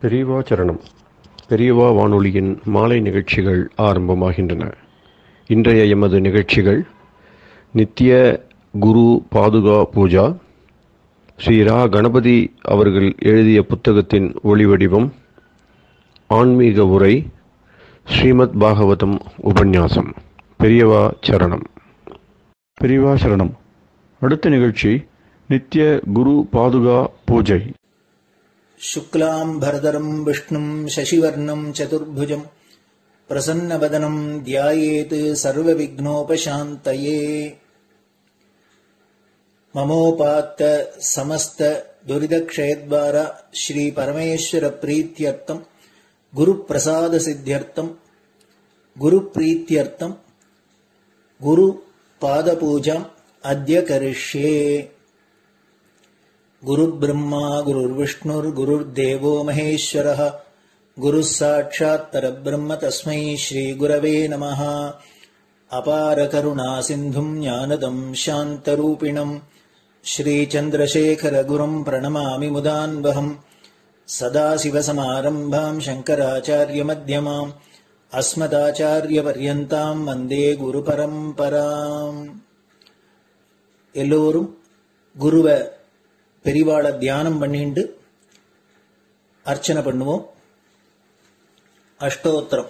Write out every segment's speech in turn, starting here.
பெரியவா சரணம் பெரியவா வானொலியின் மாலை நிகழ்ச்சிகள் ஆரம்பமாகின்றன இன்றைய எமது நிகழ்ச்சிகள் நித்திய குரு பாதுகா பூஜா ஸ்ரீ ரா கணபதி அவர்கள் எழுதிய புத்தகத்தின் ஒளிவடிவம் ஆன்மீக உரை ஸ்ரீமத் பாகவதம் உபன்யாசம் பெரியவா சரணம் பெரியவா சரணம் அடுத்த நிகழ்ச்சி நித்திய குரு பாதுகா பூஜை शुक्लाम्भरधरम् विष्णुम् शशिवर्णम् चतुर्भुजम् प्रसन्नवदनम् ध्यायेत् सर्वविघ्नोपशान्तये ममोपात्त समस्त दुरिदक्षयद्वारा श्रीपरमेश्वरप्रीत्यर्थम् गुरुप्रसादसिद्ध्यर्थम् गुरुप्रीत्यर्थम् गुरुपादपूजाम् अद्य करिष्ये गुरुब्रह्मा गुरुर्विष्णुर्गुरुर्देवो महेश्वरः गुरुः साक्षात् परब्रह्म तस्मै श्रीगुरवे नमः अपारकरुणासिन्धुम् ज्ञानदम् शान्तरूपिणम् श्रीचन्द्रशेखरगुरुम् प्रणमामि मुदान्वहम् सदाशिवसमारम्भाम् शङ्कराचार्यमध्यमाम् अस्मदाचार्यपर्यन्ताम् वन्दे குருபரம்பராம் எல்லோரும் குருவை பெரிவாளை தியானம் பண்ணிண்டு அர்ச்சனை பண்ணுவோம் அஷ்டோத்திரம்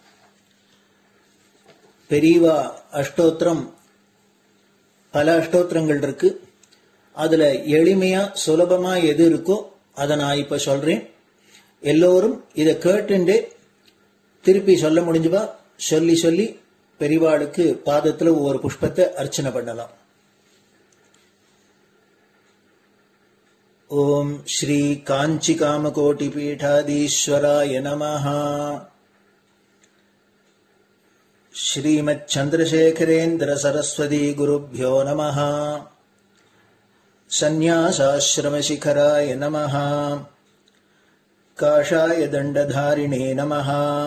பெரியவா அஷ்டோத்திரம் பல அஷ்டோத்திரங்கள் இருக்கு அதுல எளிமையா சுலபமா எது இருக்கோ அதை நான் இப்ப சொல்றேன் எல்லோரும் இதை கேட்டுண்டே திருப்பி சொல்ல முடிஞ்சுபா சொல்லி சொல்லி பெரிவாளுக்கு பாதத்துல ஒவ்வொரு புஷ்பத்தை அர்ச்சனை பண்ணலாம் ॐ श्रीकाञ्चिकामकोटिपीठाधीश्वराय नमः श्रीमच्छन्द्रशेखरेन्द्रसरस्वती नमः सन्न्यासाश्रमशिखराय नमः काषाय दण्डधारिणे नमः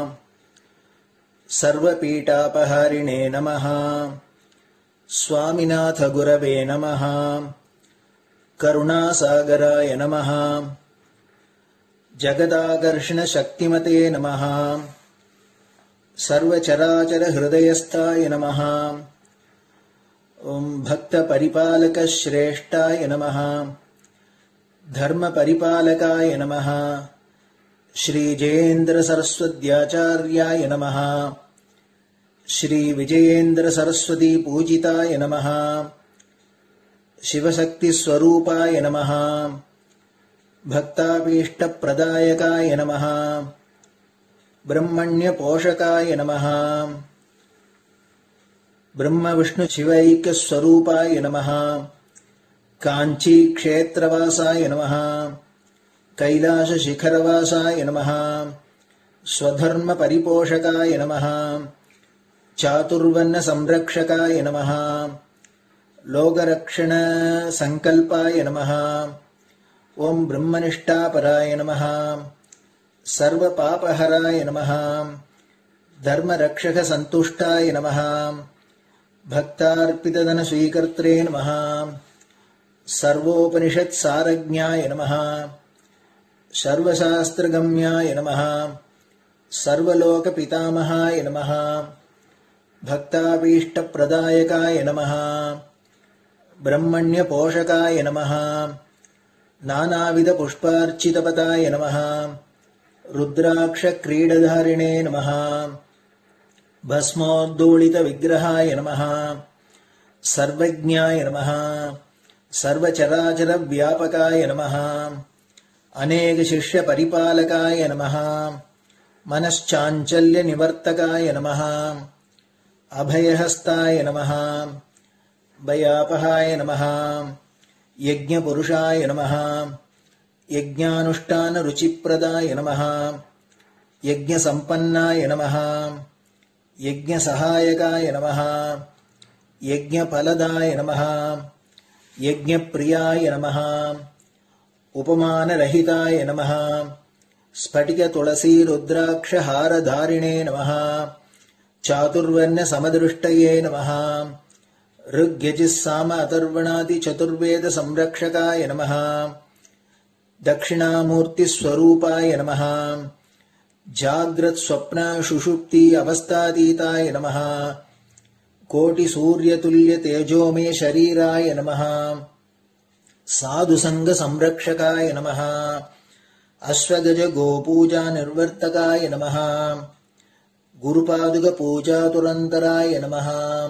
सर्वपीठापहारिणे नमः स्वामिनाथगुरवे नमः करुणासागराय नमः जगदाकर्षणशक्तिमते नमः सर्वचराचरहृदयस्थाय नमः ॐ भक्तपरिपालकश्रेष्ठाय नमः धर्मपरिपालकाय नमः श्रीजयेन्द्रसरस्वत्याचार्याय नमः श्रीविजयेन्द्रसरस्वतीपूजिताय नमः शिवशक्तिस्वरूपाय नमः भक्ताभीष्टप्रदायकाय नमः ब्रह्मण्यपोषकाय नमः ब्रह्मविष्णुशिवैक्यस्वरूपाय नमः काञ्चीक्षेत्रवासाय नमः कैलासशिखरवासाय नमः स्वधर्मपरिपोषकाय नमः चातुर्वन्नसंरक्षकाय नमः लोकरक्षणसङ्कल्पाय नमः ॐ ब्रह्मनिष्ठापराय नमः सर्वपापहराय नमः धर्मरक्षकसन्तुष्टाय नमः भक्तार्पितधनस्वीकर्त्रे नमः सर्वोपनिषत्सारज्ञाय नमः सर्वशास्त्रगम्याय नमः सर्वलोकपितामहाय नमः भक्ताभीष्टप्रदायकाय नमः ब्रह्मण्यपोषकाय नमः नानाविधपुष्पार्चितपताय नमः रुद्राक्षक्रीडधारिणे नमः भस्मोद्दोलितविग्रहाय नमः सर्वज्ञाय नमः सर्वचराचरव्यापकाय नमः अनेकशिष्यपरिपालकाय नमः मनश्चाञ्चल्यनिवर्तकाय नमः अभयहस्ताय नमः भयापहाय नमः यज्ञपुरुषाय नमः यज्ञानुष्ठानरुचिप्रदाय नमः यज्ञसम्पन्नाय नमः यज्ञसहायकाय नमः यज्ञफलदाय नमः यज्ञप्रियाय नमः उपमानरहिताय नमः स्फटिकतुलसीरुद्राक्षहारधारिणे नमः चातुर्वर्ण्यसमदृष्टये नमः ऋग्यजिः साम अथर्वणादिचतुर्वेदसंरक्षकाय नमः दक्षिणामूर्तिस्वरूपाय नमः जाग्रत्स्वप्नशुषुप्ति अवस्थातीताय नमः कोटिसूर्यतुल्यतेजोमे शरीराय नमः साधुसङ्गसंरक्षकाय नमः अश्वगजगोपूजानिर्वर्तकाय नमः गुरुपादुकपूजातुरन्तराय नमः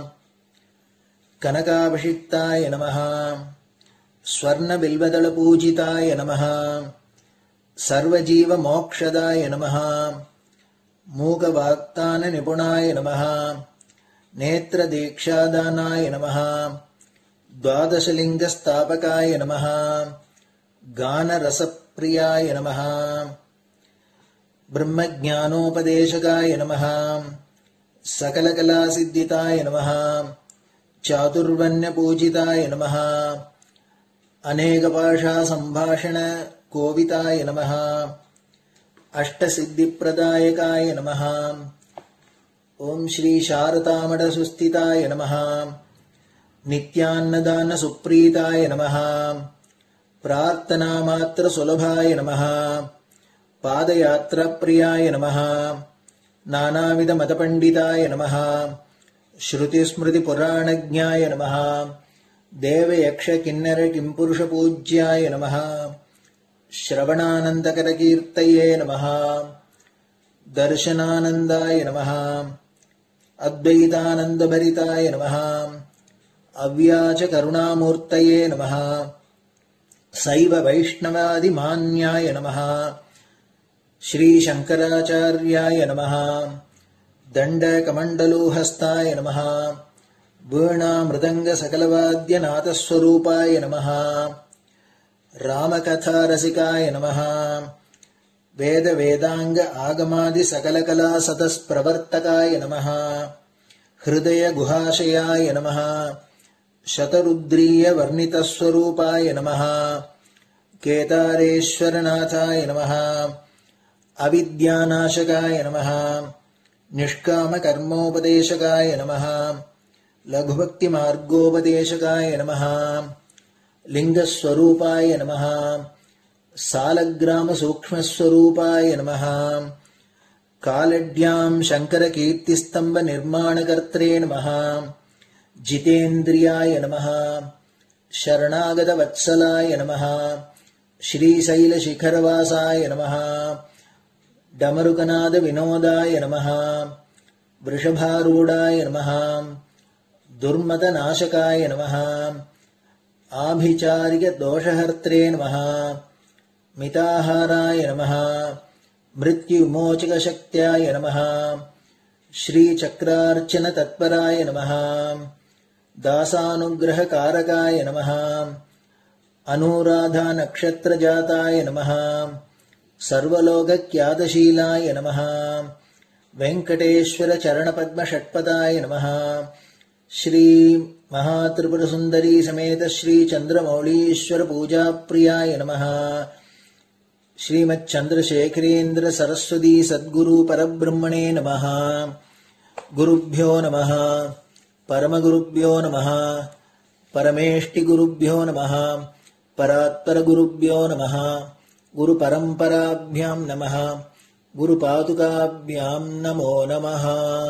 कनकाभिषिक्ताय नमः स्वर्णबिल्वदलपूजिताय नमः सर्वजीवमोक्षदाय नमः मूकवाक्ताननिपुणाय नमः नेत्रदीक्षादानाय नमः द्वादशलिङ्गस्थापकाय नमः गानरसप्रियाय नमः ब्रह्मज्ञानोपदेशकाय नमः सकलकलासिद्धिताय नमः चातुर्वण्यपूजिताय नमः अनेकभाषासम्भाषणकोविताय नमः अष्टसिद्धिप्रदायकाय नमः ॐ श्रीशारदामठसुस्थिताय नमः नित्यान्नदानसुप्रीताय नमः प्रार्थनामात्रसुलभाय नमः पादयात्राप्रियाय नमः नानाविधमतपण्डिताय नमः श्रुतिस्मृतिपुराणज्ञाय नमः देवयक्षकिन्नरकिम्पुरुषपूज्याय नमः श्रवणानन्दकरकीर्तये नमः दर्शनानन्दाय नमः अद्वैतानन्दभरिताय नमः अव्याचकरुणामूर्तये नमः सैव वैष्णवादिमान्याय नमः श्रीशङ्कराचार्याय नमः दण्डकमण्डलोहस्ताय नमः वीणामृदङ्गसकलवाद्यनाथस्वरूपाय नमः रामकथारसिकाय नमः वेदवेदाङ्ग आगमादिसकलकलासतस्प्रवर्तकाय नमः हृदयगुहाशयाय नमः शतरुद्रीयवर्णितस्वरूपाय नमः केदारेश्वरनाथाय नमः अविद्यानाशकाय नमः निष्कामकर्मोपदेशकाय नमः लघुभक्तिमार्गोपदेशकाय नमः लिङ्गस्वरूपाय नमः सालग्रामसूक्ष्मस्वरूपाय नमः कालड्याम् शङ्करकीर्तिस्तम्भनिर्माणकर्त्रे नमः जितेन्द्रियाय नमः शरणागतवत्सलाय नमः श्रीशैलशिखरवासाय नमः डमरुकनादविनोदाय नमः वृषभारूढाय नमः दुर्मदनाशकाय नमः आभिचारिकदोषहर्त्रे नमः मिताहाराय नमः मृत्युमोचकशक्त्याय नमः श्रीचक्रार्चनतत्पराय नमः दासानुग्रहकारकाय नमः अनुराधानक्षत्रजाताय नमः सर्वलोकख्यातशीलाय नमः वेङ्कटेश्वरचरणपद्मषट्पदाय नमः श्रीमहात्रिपुरसुन्दरी समेत श्रीचन्द्रमौळीश्वरपूजाप्रियाय नमः श्रीमच्चन्द्रशेखरेन्द्र सरस्वती सद्गुरु परब्रह्मणे नमः गुरुभ्यो नमः परमगुरुभ्यो नमः परमेष्टिगुरुभ्यो नमः परात्परगुरुभ्यो नमः गुरुपरम्पराभ्यां नमः குருபாதுகாபியாம் நமோ நமः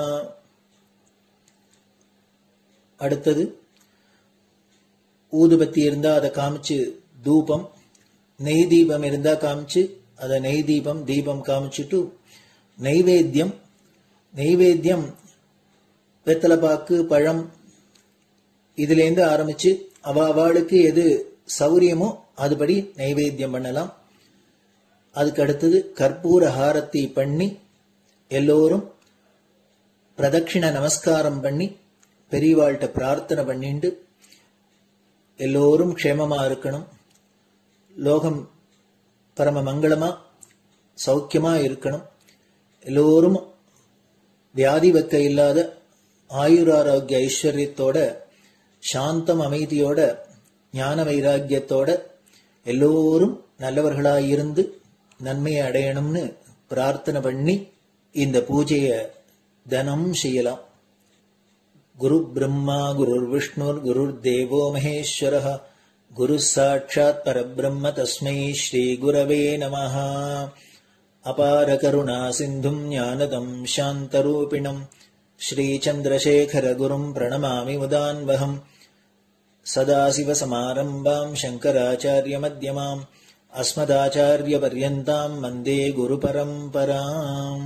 அடுத்தது ஊதுபத்தி இருந்தா அதை காமிச்சு தூபம் நெய் தீபம் இருந்தா காமிச்சு அதை நெய் தீபம் தீபம் காமிச்சுட்டு நைவேத்தியம் நைவேத்தியம் வெத்தலைப்பாக்கு பழம் இதுலேருந்து ஆரம்பிச்சு அவ அவளுக்கு எது சௌரியமோ அதுபடி நைவேத்தியம் பண்ணலாம் அதுக்கு அடுத்தது கற்பூர ஹாரத்தி பண்ணி எல்லோரும் பிரதட்சிண நமஸ்காரம் பண்ணி பெரியவாள்கிட்ட பிரார்த்தனை பண்ணிண்டு எல்லோரும் க்ஷேமமா இருக்கணும் லோகம் பரம மங்களமா சௌக்கியமா இருக்கணும் எல்லோரும் வியாதி வெக்க இல்லாத ஆயுராரோக்கிய ஐஸ்வர்யத்தோட சாந்தம் அமைதியோட ஞான வைராக்கியத்தோட எல்லோரும் நல்லவர்களாயிருந்து நன்மையை அடையணும்னு பிரார்த்தனை பண்ணி இந்த பூஜையை தினம் செய்யலாம் குரு பிரம்மா குருர் விஷ்ணுர் குருர் தேவோ மகேஸ்வர गुरुः साक्षात् परब्रह्म तस्मै श्रीगुरवे नमः अपारकरुणासिन्धुम् ज्ञानदम् शान्तरूपिणम् श्रीचन्द्रशेखरगुरुम् प्रणमामि मुदान्वहम् सदाशिवसमारम्भाम् शङ्कराचार्यमध्यमाम् अस्मदाचार्यपर्यन्ताम् वन्दे குருபரம்பராம்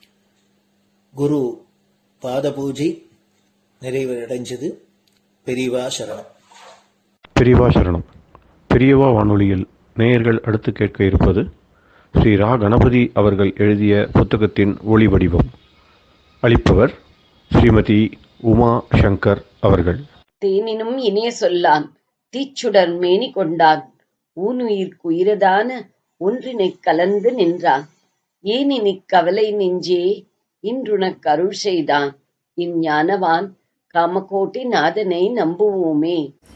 குரு பாதபூஜை நிறைவடைஞ்சது பெரியவா சரணம் பெரியவா சரணம் பெரியவா வானொலியில் நேயர்கள் அடுத்து கேட்க இருப்பது ஸ்ரீ ரா கணபதி அவர்கள் எழுதிய புத்தகத்தின் ஒளி வடிவம் அளிப்பவர் ஸ்ரீமதி உமா சங்கர் அவர்கள் தேனினும் இனிய சொல்லான் தீச்சுடர் மேனி கொண்டான் ஊனுயிர்க்கு உயிரதான ஒன்றினைக் கலந்து நின்றான் ஏனினிக் கவலை நெஞ்சே இன்றுனக் அருள் செய்தான் இஞ்ஞானவான் காமகோட்டி நாதனை நம்புவோமே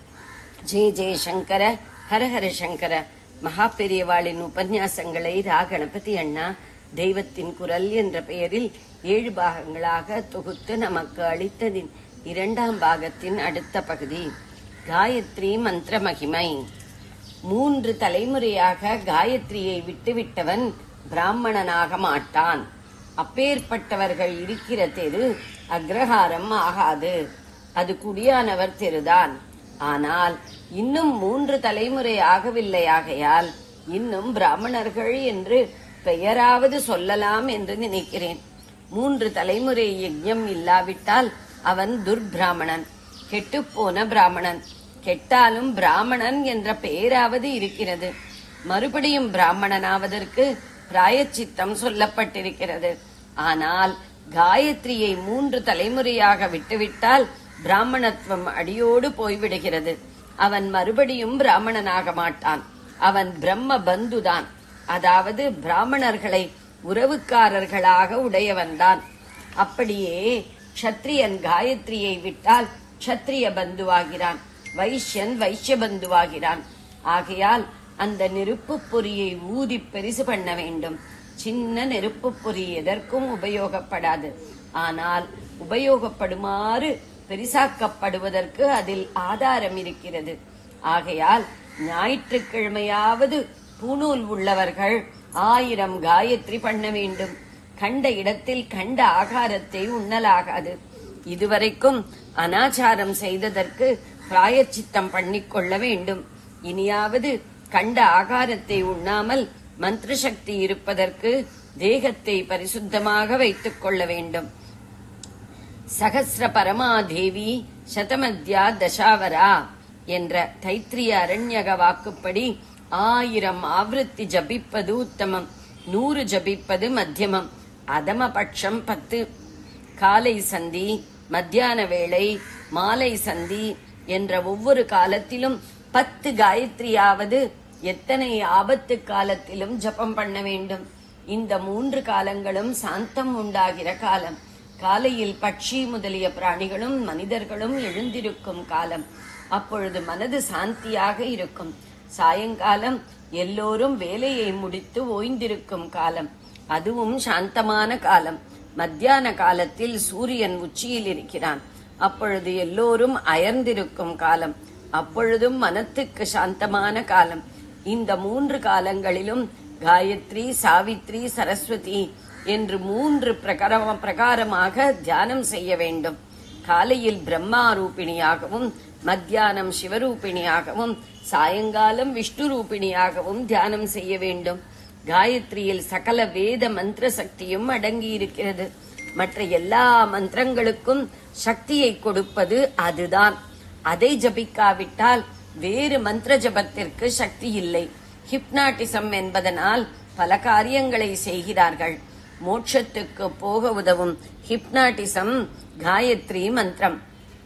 ஜெய ஜெயசங்கர ஹரஹர சங்கர மகா பெரியவாளின் உபன்யாசங்களை ரா கணபதி அண்ணா தெய்வத்தின் குரல் என்ற பெயரில் ஏழு பாகங்களாக தொகுத்து நமக்கு அளித்ததின் இரண்டாம் பாகத்தின் அடுத்த பகுதி காயத்ரி மந்திர மகிமை மூன்று தலைமுறையாக காயத்ரியை விட்டுவிட்டவன் பிராமணனாக மாட்டான் அப்பேற்பட்டவர்கள் இருக்கிற தெரு அக்ரஹாரம் ஆகாது அது குடியானவர் தெருதான் ஆனால் இன்னும் மூன்று தலைமுறை ஆகவில்லையாகையால் இன்னும் பிராமணர்கள் என்று பெயராவது சொல்லலாம் என்று நினைக்கிறேன் மூன்று தலைமுறை யஜ்ஞம் இல்லாவிட்டால் அவன் துர்பிராமணன் கெட்டுப்போன பிராமணன் கெட்டாலும் பிராமணன் என்ற பெயராவது இருக்கிறது மறுபடியும் பிராமணனாவதற்கு பிராயச்சித்தம் சொல்லப்பட்டிருக்கிறது ஆனால் காயத்ரியை மூன்று தலைமுறையாக விட்டுவிட்டால் பிராமணத்துவம் அடியோடு போய்விடுகிறது அவன் மறுபடியும் பிராமணனாக மாட்டான் அவன் பிரம்ம பந்துதான் அதாவது பிராமணர்களை உறவுக்காரர்களாக உடையவன்தான் அப்படியே க்ஷத்ரியன் காயத்ரியை விட்டால் க்ஷத்ரிய பந்துவாகிறான் வைஷ்யன் வைஷ்ய பந்துவாகிறான் ஆகையால் அந்த நெருப்பு பொறியை ஊதி பெரிசு பண்ண வேண்டும் சின்ன நெருப்பு பொறி எதற்கும் உபயோகப்படாது ஆனால் உபயோகப்படுமாறு பெரிசாக்கப்படுவதற்கு அதில் ஆதாரம் இருக்கிறது ஆகையால் ஞாயிற்றுக்கிழமையாவது பூணூல் உள்ளவர்கள் ஆயிரம் காயத்ரி பண்ண வேண்டும் கண்ட இடத்தில் கண்ட ஆகாரத்தை உண்ணலாகாது இதுவரைக்கும் அனாச்சாரம் செய்ததற்கு பிராயச்சித்தம் பண்ணிக்கொள்ள வேண்டும் இனியாவது கண்ட ஆகாரத்தை உண்ணாமல் மந்திர சக்தி இருப்பதற்கு தேகத்தை பரிசுத்தமாக வைத்துக் கொள்ள வேண்டும் சகசிர பரமாதேவி சதமத்யா தசாவரா என்ற தைத்திரிய அரண்யக வாக்குப்படி ஆயிரம் ஆவೃತ್ತಿ ஜபிப்பது உத்தமம் நூறு ஜபிப்பது மத்தியமம் அதமபட்சம் பத்து காலை சந்தி மத்தியான வேளை மாலை சந்தி என்ற ஒவ்வொரு காலத்திலும் பத்து காயத்ரியாவது எத்தனை ஆபத்து காலத்திலும் ஜபம் பண்ண வேண்டும் இந்த மூன்று காலங்களும் சாந்தம் உண்டாகிற காலம் காலையில் பட்சி முதலிய பிராணிகளும் மனிதர்களும் எழுந்திருக்கும் காலம் அப்பொழுது மனது சாந்தியாக இருக்கும் சாயங்காலம் எல்லோரும் வேலையை முடித்து ஓய்ந்திருக்கும் காலம் அதுவும் சாந்தமான காலம் மத்தியான காலத்தில் சூரியன் உச்சியில் இருக்கிறான் அப்பொழுது எல்லோரும் அயர்ந்திருக்கும் காலம் அப்பொழுதும் மனத்துக்கு சாந்தமான காலம் இந்த மூன்று காலங்களிலும் காயத்ரி சாவித்ரி சரஸ்வதி என்று மூன்று பிரகார பிரகாரமாக தியானம் செய்ய வேண்டும் காலையில் பிரம்மா ரூபிணியாகவும் மத்தியானம் சிவரூபிணியாகவும் சாயங்காலம் விஷ்ணு ரூபிணியாகவும் தியானம் செய்ய வேண்டும் காயத்ரியில் சகல வேத மந்திர சக்தியும் அடங்கி இருக்கிறது மற்ற எல்லா மந்திரங்களுக்கும் சக்தியை கொடுப்பது அதுதான் அதை ஜபிக்காவிட்டால் வேறு மந்திர ஜபத்திற்கு சக்தி இல்லை ஹிப்னாட்டிசம் என்பதனால் பல காரியங்களை செய்கிறார்கள் மோட்சத்துக்கு போக உதவும் ஹிப்னாட்டிசம் காயத்ரி மந்திரம்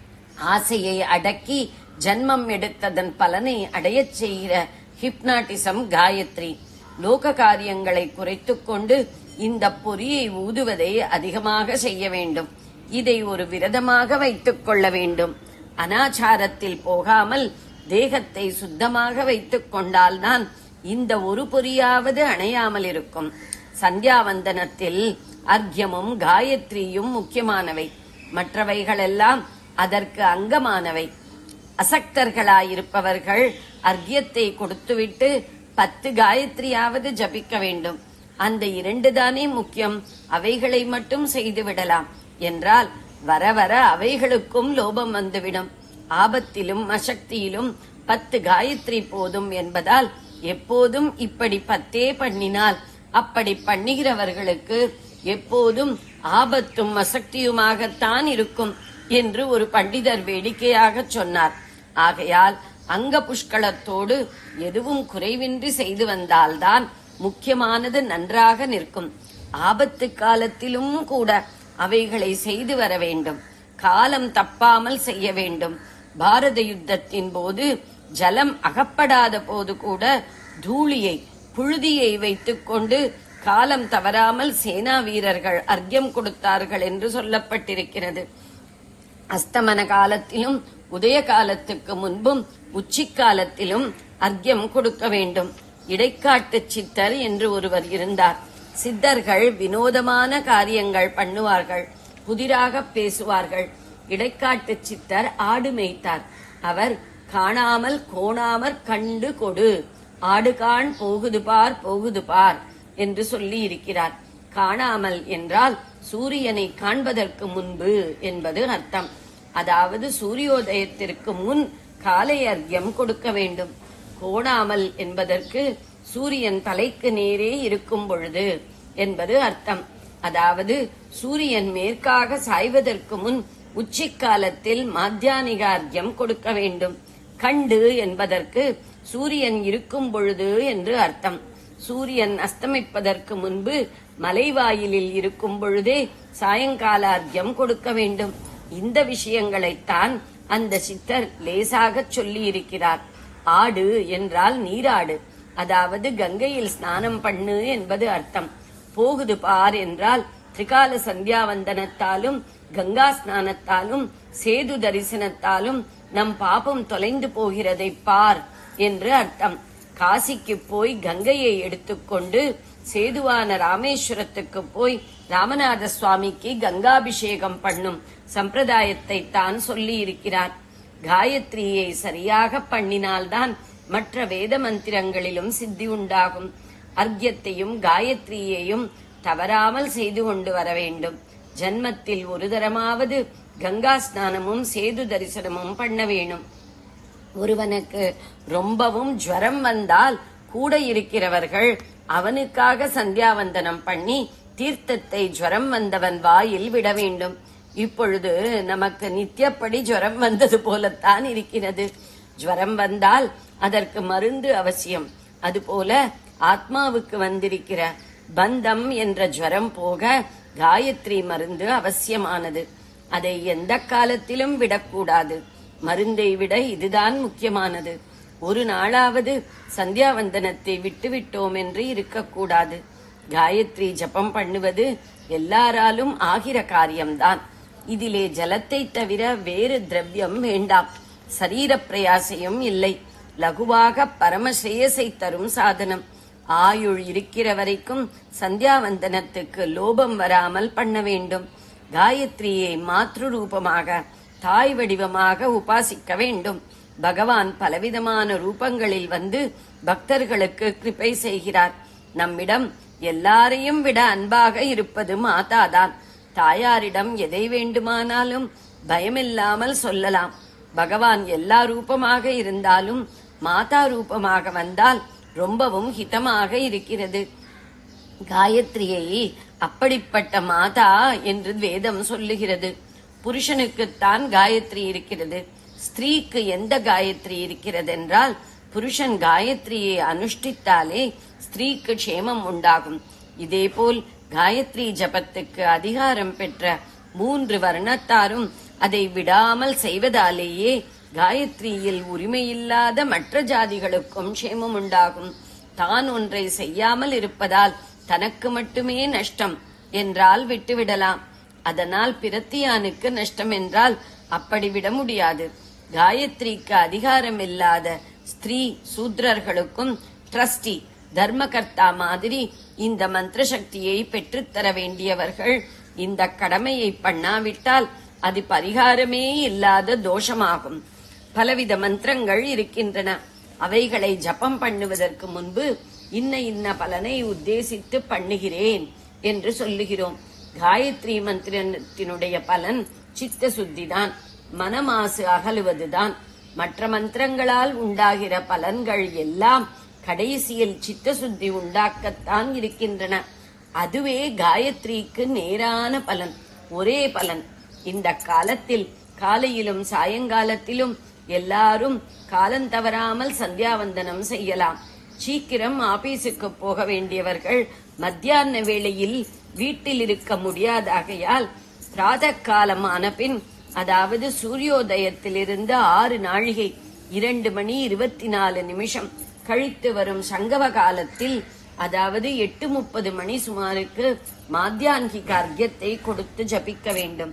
ஆசையை அடக்கி ஜன்மம் எடுத்ததன் பலனை அடையச் செய்கிற ஹிப்னாட்டிசம் காயத்ரி லோக காரியங்களை குறைத்துக் கொண்டு இந்த பொறியை ஊதுவதை அதிகமாக செய்ய வேண்டும் இதை ஒரு விரதமாக வைத்துக் கொள்ள வேண்டும் அனாச்சாரத்தில் போகாமல் தேகத்தை சுத்தமாக வைத்துக் கொண்டால்தான் இந்த ஒரு பொறியாவது அணையாமல் இருக்கும் சந்தியாவந்தனத்தில் அர்க்யமும் காயத்ரியும் முக்கியமானவை மற்றவைகளெல்லாம் அதற்கு அங்கமானவை அசக்தர்களாயிருப்பவர்கள் அர்க்கியத்தை கொடுத்துவிட்டு பத்து காயத்ரியாவது ஜபிக்க வேண்டும் அந்த இரண்டு தானே முக்கியம் அவைகளை மட்டும் செய்து விடலாம் என்றால் வர வர அவைகளுக்கும் லோபம் வந்துவிடும் ஆபத்திலும் அசக்தியிலும் பத்து காயத்ரி போதும் என்பதால் எப்போதும் இப்படி பத்தே பண்ணினால் அப்படி பண்ணுகிறவர்களுக்கு எப்போதும் ஆபத்தும் அசக்தியுமாகத்தான் இருக்கும் என்று ஒரு பண்டிதர் வேடிக்கையாக சொன்னார் ஆகையால் அங்க புஷ்கலத்தோடு எதுவும் குறைவின்றி செய்து வந்தால்தான் முக்கியமானது நன்றாக நிற்கும் ஆபத்து காலத்திலும் கூட அவைகளை செய்து வர வேண்டும் காலம் தப்பாமல் செய்ய வேண்டும் பாரத யுத்தத்தின் போது ஜலம் அகப்படாத போது கூட தூளியை புழுதியை வைத்துக்கொண்டு காலம் தவறாமல் சேனா வீரர்கள் அர்க்கியம் கொடுத்தார்கள் என்று சொல்லப்பட்டிருக்கிறது அஸ்தமன காலத்திலும் உதய காலத்துக்கு முன்பும் உச்சிக்காலத்திலும் அர்க்கியம் கொடுக்க வேண்டும் இடைக்காட்டு சித்தர் என்று ஒருவர் இருந்தார் சித்தர்கள் வினோதமான காரியங்கள் பண்ணுவார்கள் புதிராக பேசுவார்கள் இடைக்காட்டு சித்தர் ஆடு மேய்த்தார் அவர் காணாமல் கோணாமற் கண்டு கொடு ஆடு காண் போகுது பார் போகுது பார் என்று சொல்லி இருக்கிறார் காணாமல் என்றால் சூரியனை காண்பதற்கு முன்பு என்பது அர்த்தம் அதாவது சூரியோதயத்திற்கு முன் காலை அர்க்கியம் கொடுக்க வேண்டும் கோணாமல் என்பதற்கு சூரியன் தலைக்கு நேரே இருக்கும் பொழுது என்பது அர்த்தம் அதாவது சூரியன் மேற்காக சாய்வதற்கு முன் உச்சிக்காலத்தில் மாத்தியானிக அர்க்கியம் கொடுக்க வேண்டும் கண்டு என்பதற்கு சூரியன் இருக்கும் பொழுது என்று அர்த்தம் சூரியன் அஸ்தமிப்பதற்கு முன்பு மலைவாயிலில் இருக்கும் பொழுதே சாயங்கால அர்க்கியம் கொடுக்க வேண்டும் இந்த விஷயங்களைத்தான் அந்த சித்தர் லேசாகச் சொல்லி இருக்கிறார் ஆடு என்றால் நீராடு அதாவது கங்கையில் ஸ்நானம் பண்ணு என்பது அர்த்தம் போகுது பார் என்றால் திரிகால சந்தியாவந்தனத்தாலும் கங்கா ஸ்நானத்தாலும் சேது தரிசனத்தாலும் நம் பாபம் தொலைந்து போகிறதை பார் என்று அர்த்தம் காசிக்கு போய் கங்கையை எடுத்துக்கொண்டு சேதுவான ராமேஸ்வரத்துக்கு போய் ராமநாத சுவாமிக்கு கங்காபிஷேகம் பண்ணும் சம்பிரதாயத்தை தான் சொல்லி இருக்கிறார் காயத்ரியை சரியாக பண்ணினால்தான் மற்ற வேத மந்திரங்களிலும் சித்தி உண்டாகும் அர்க்கியத்தையும் காயத்ரியையும் தவறாமல் செய்து கொண்டு வர வேண்டும் ஜன்மத்தில் ஒரு தரமாவது கங்கா ஸ்நானமும் சேது தரிசனமும் பண்ண வேணும் ஒருவனுக்கு ரொம்பவும் ஜுவரம் வந்தால் கூட இருக்கிறவர்கள் அவனுக்காக சந்தியாவந்தனம் பண்ணி தீர்த்தத்தை ஜுவரம் வந்தவன் வாயில் விட வேண்டும் இப்பொழுது நமக்கு நித்தியப்படி ஜுவரம் வந்தது போலத்தான் இருக்கிறது ஜுவரம் வந்தால் அதற்கு மருந்து அவசியம் அதுபோல ஆத்மாவுக்கு வந்திருக்கிற பந்தம் என்ற ஜுவரம் போக காயத்ரி மருந்து அவசியமானது அதை எந்த காலத்திலும் விடக்கூடாது மருந்தை விட இதுதான் முக்கியமானது ஒரு நாளாவது சந்தியாவந்தனத்தை விட்டுவிட்டோம் என்று இருக்கக்கூடாது காயத்ரி ஜபம் பண்ணுவது எல்லாராலும் ஆகிற காரியம்தான் இதிலே ஜலத்தை தவிர வேறு திரவியம் வேண்டாம் சரீர பிரயாசையும் இல்லை லகுவாக பரமஸ்ரேயசை தரும் சாதனம் ஆயுள் இருக்கிற வரைக்கும் சந்தியாவந்தனத்துக்கு லோபம் வராமல் பண்ண வேண்டும் காயத்ரியை மாத்ரு ரூபமாக தாய் வடிவமாக உபாசிக்க வேண்டும் பகவான் பலவிதமான ரூபங்களில் வந்து பக்தர்களுக்கு கிருபை செய்கிறார் நம்மிடம் எல்லாரையும் விட அன்பாக இருப்பது மாதாதான் தாயாரிடம் எதை வேண்டுமானாலும் பயமில்லாமல் சொல்லலாம் பகவான் எல்லா ரூபமாக இருந்தாலும் மாதா ரூபமாக வந்தால் ரொம்பவும் ஹிதமாக இருக்கிறது காயத்ரியை அப்படிப்பட்ட மாதா என்று வேதம் சொல்லுகிறது புருஷனுக்குத்தான் காயத்ரி இருக்கிறது ஸ்திரீக்கு எந்த காயத்ரி இருக்கிறது என்றால் புருஷன் காயத்ரியை அனுஷ்டித்தாலே ஸ்திரீக்கு க்ஷேமம் உண்டாகும் இதேபோல் காயத்ரி ஜபத்துக்கு அதிகாரம் பெற்ற மூன்று வர்ணத்தாரும் அதை விடாமல் செய்வதாலேயே காயத்ரியில் உரிமையில்லாத மற்ற ஜாதிகளுக்கும் க்ஷேமம் உண்டாகும் தான் ஒன்றை செய்யாமல் இருப்பதால் தனக்கு மட்டுமே நஷ்டம் என்றால் விட்டுவிடலாம் அதனால் பிரத்தியானுக்கு நஷ்டம் என்றால் அப்படி விட முடியாது காயத்ரிக்கு அதிகாரம் இல்லாத ஸ்திரீ சூத்ரர்களுக்கும் ட்ரஸ்டி தர்மகர்த்தா மாதிரி இந்த மந்திர சக்தியை பெற்றுத்தர வேண்டியவர்கள் இந்த கடமையை பண்ணாவிட்டால் அது பரிகாரமே இல்லாத தோஷமாகும் பலவித மந்திரங்கள் இருக்கின்றன அவைகளை ஜபம் பண்ணுவதற்கு முன்பு இன்ன இன்ன பலனை உத்தேசித்து பண்ணுகிறேன் என்று சொல்லுகிறோம் காயத்ரி மந்திரத்தினுடைய பலன் சித்த சுத்திதான் மனமாசு அகலுவதுதான் மற்ற மந்திரங்களால் உண்டாகிற பலன்கள் எல்லாம் கடைசியில் சித்த சுத்தி உண்டாக்கத்தான் இருக்கின்றன அதுவே காயத்ரிக்கு நேரான பலன் ஒரே பலன் இந்த காலத்தில் காலையிலும் சாயங்காலத்திலும் எல்லாரும் காலம் தவறாமல் சந்தியாவந்தனம் செய்யலாம் சீக்கிரம் ஆபீஸுக்கு போக வேண்டியவர்கள் மத்தியான வேளையில் வீட்டில் இருக்க முடியாதாகையால் பிராத காலமான பின் அதாவது சூரியோதயத்திலிருந்து ஆறு நாழிகை இரண்டு மணி இருபத்தி நாலு நிமிஷம் கழித்து வரும் சங்கம காலத்தில் அதாவது எட்டு முப்பது மணி சுமாருக்கு மாத்தியான்கிக அர்க்கியத்தை கொடுத்து ஜபிக்க வேண்டும்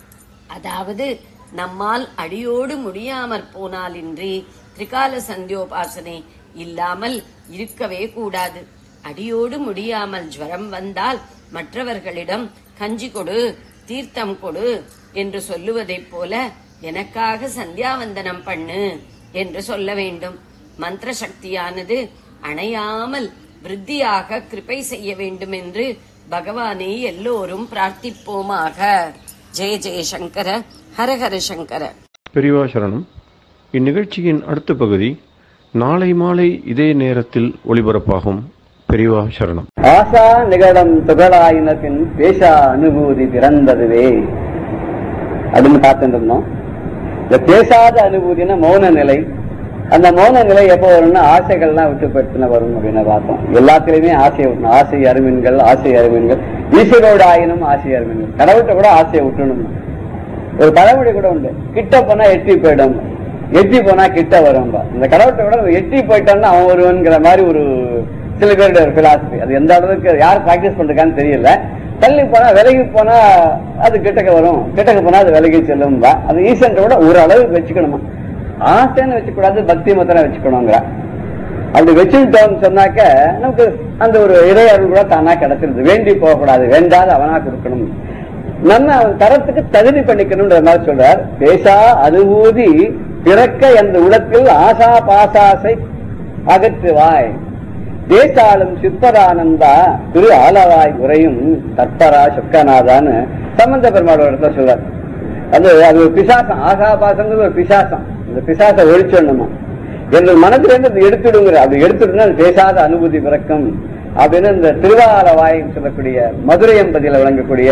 அதாவது நம்மால் அடியோடு முடியாமற் போனாலின்றி திரிகால சந்தியோபாசனை இல்லாமல் இருக்கவே கூடாது அடியோடு முடியாமல் ஜுவரம் வந்தால் மற்றவர்களிடம் கஞ்சி கொடு தீர்த்தம் கொடு என்று சொல்லுவதைப் போல எனக்காக சந்தியாவந்தனம் பண்ணு என்று சொல்ல வேண்டும் மந்திர சக்தியானது அணையாமல் விருத்தியாக கிருபை செய்ய வேண்டும் என்று பகவானை எல்லோரும் பிரார்த்திப்போமாக ஜெய ஜெய சங்கர ஹரஹர சங்கர பெரியவா சரணம் இந்நிகழ்ச்சியின் அடுத்த பகுதி நாளை மாலை இதே நேரத்தில் ஒளிபரப்பாகும் பெரியவா சரணம் ஆசா நிகழம் துகளாயின பின் பேசா அனுபூதி பிறந்ததுவே அப்படின்னு பார்த்துட்டு இருந்தோம் இந்த பேசாத அனுபூதினா மௌன நிலை அந்த மௌன நிலை எப்போ வரும்னா ஆசைகள்லாம் விட்டு போயிட்டுன வரும் அப்படின்னு பார்த்தோம் எல்லாத்துலயுமே ஆசையை விட்டணும் ஆசை அருமீன்கள் ஆசை அருமீன்கள் ஈஸ்வரோட ஆயினும் ஆசை அருமீன்கள் கடவுள்கிட்ட கூட ஆசையை விட்டணும் ஒரு பழமொழி கூட உண்டு கிட்ட போனா எட்டி போயிடும் எட்டி போனா கிட்ட வரும்பா இந்த கடவுள்கிட்ட கூட எட்டி போயிட்டான்னா அவன் ஒருவன்கிற மாதிரி ஒரு சில பேருடைய ஒரு பிலாசபி அது எந்த அளவுக்கு யார் பிராக்டிஸ் பண்றான்னு தெரியல தள்ளி போனா விலகி போனா அது கிட்டக்க வரும் கிட்டக்க போனா அது விலகி செல்லும்பா அது ஈசன்ட்ட கூட ஒரு அளவுக்கு வச்சுக்கணுமா ஆசைன்னு வச்சுக்கூடாது பக்தி மத்திரம் வச்சுக்கணுங்கிற அப்படி வச்சுட்டோம்னு சொன்னாக்க நமக்கு அந்த ஒரு இறை அருள் கூட தானா கிடைச்சிருது வேண்டி போகக்கூடாது வேண்டாத அவனா கொடுக்கணும் நம்ம அவன் தரத்துக்கு தகுதி பண்ணிக்கணும்ன்ற மாதிரி சொல்றார் பேசா அனுபூதி பிறக்க என்ற உலத்தில் ஆசா பாசாசை அகற்றுவாய் தேசாலும் சிற்பரானந்தா திரு ஆலவாய் உரையும் தற்பரா சொக்கநாதான்னு சம்பந்த பெருமாள் இடத்துல சொல்றார் அது அது ஒரு பிசாசம் ஆசாபாசங்கிறது ஒரு பிசாசம் இந்த பிசாசை ஒழிச்சிடணுமா எங்கள் மனதிலிருந்து இருந்து அது எடுத்துடுங்கிற அது எடுத்துடுனா அது பேசாத அனுபூதி பிறக்கும் அப்படின்னு இந்த திருவாலவாய் சொல்லக்கூடிய மதுரை என்பதில் விளங்கக்கூடிய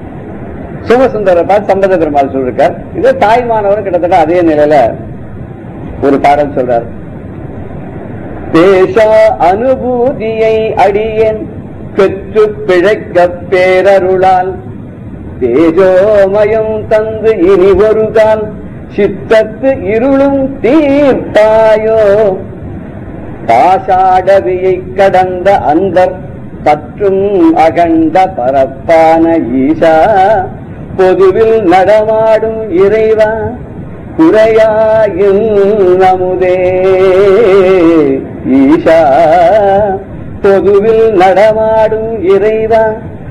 சோமசுந்தர பார்த்து சம்பந்த பெருமாள் சொல்லிருக்கார் இதே தாய்மானவரும் கிட்டத்தட்ட அதே நிலையில ஒரு பாடல் சொல்றார் பேச அனுபூதியை அடியேன் பெற்று பிழைக்க பேரருளால் தேஜோமயம் தந்து இனி ஒரு கால் சித்தத்து இருளும் தீர்த்தாயோ பாஷாடவியை கடந்த அந்தர் பற்றும் அகண்ட பரப்பான ஈசா பொதுவில் நடமாடும் இறைவா குறையாயின் நமுதே ஈசா பொதுவில் நடமாடும் இறைவா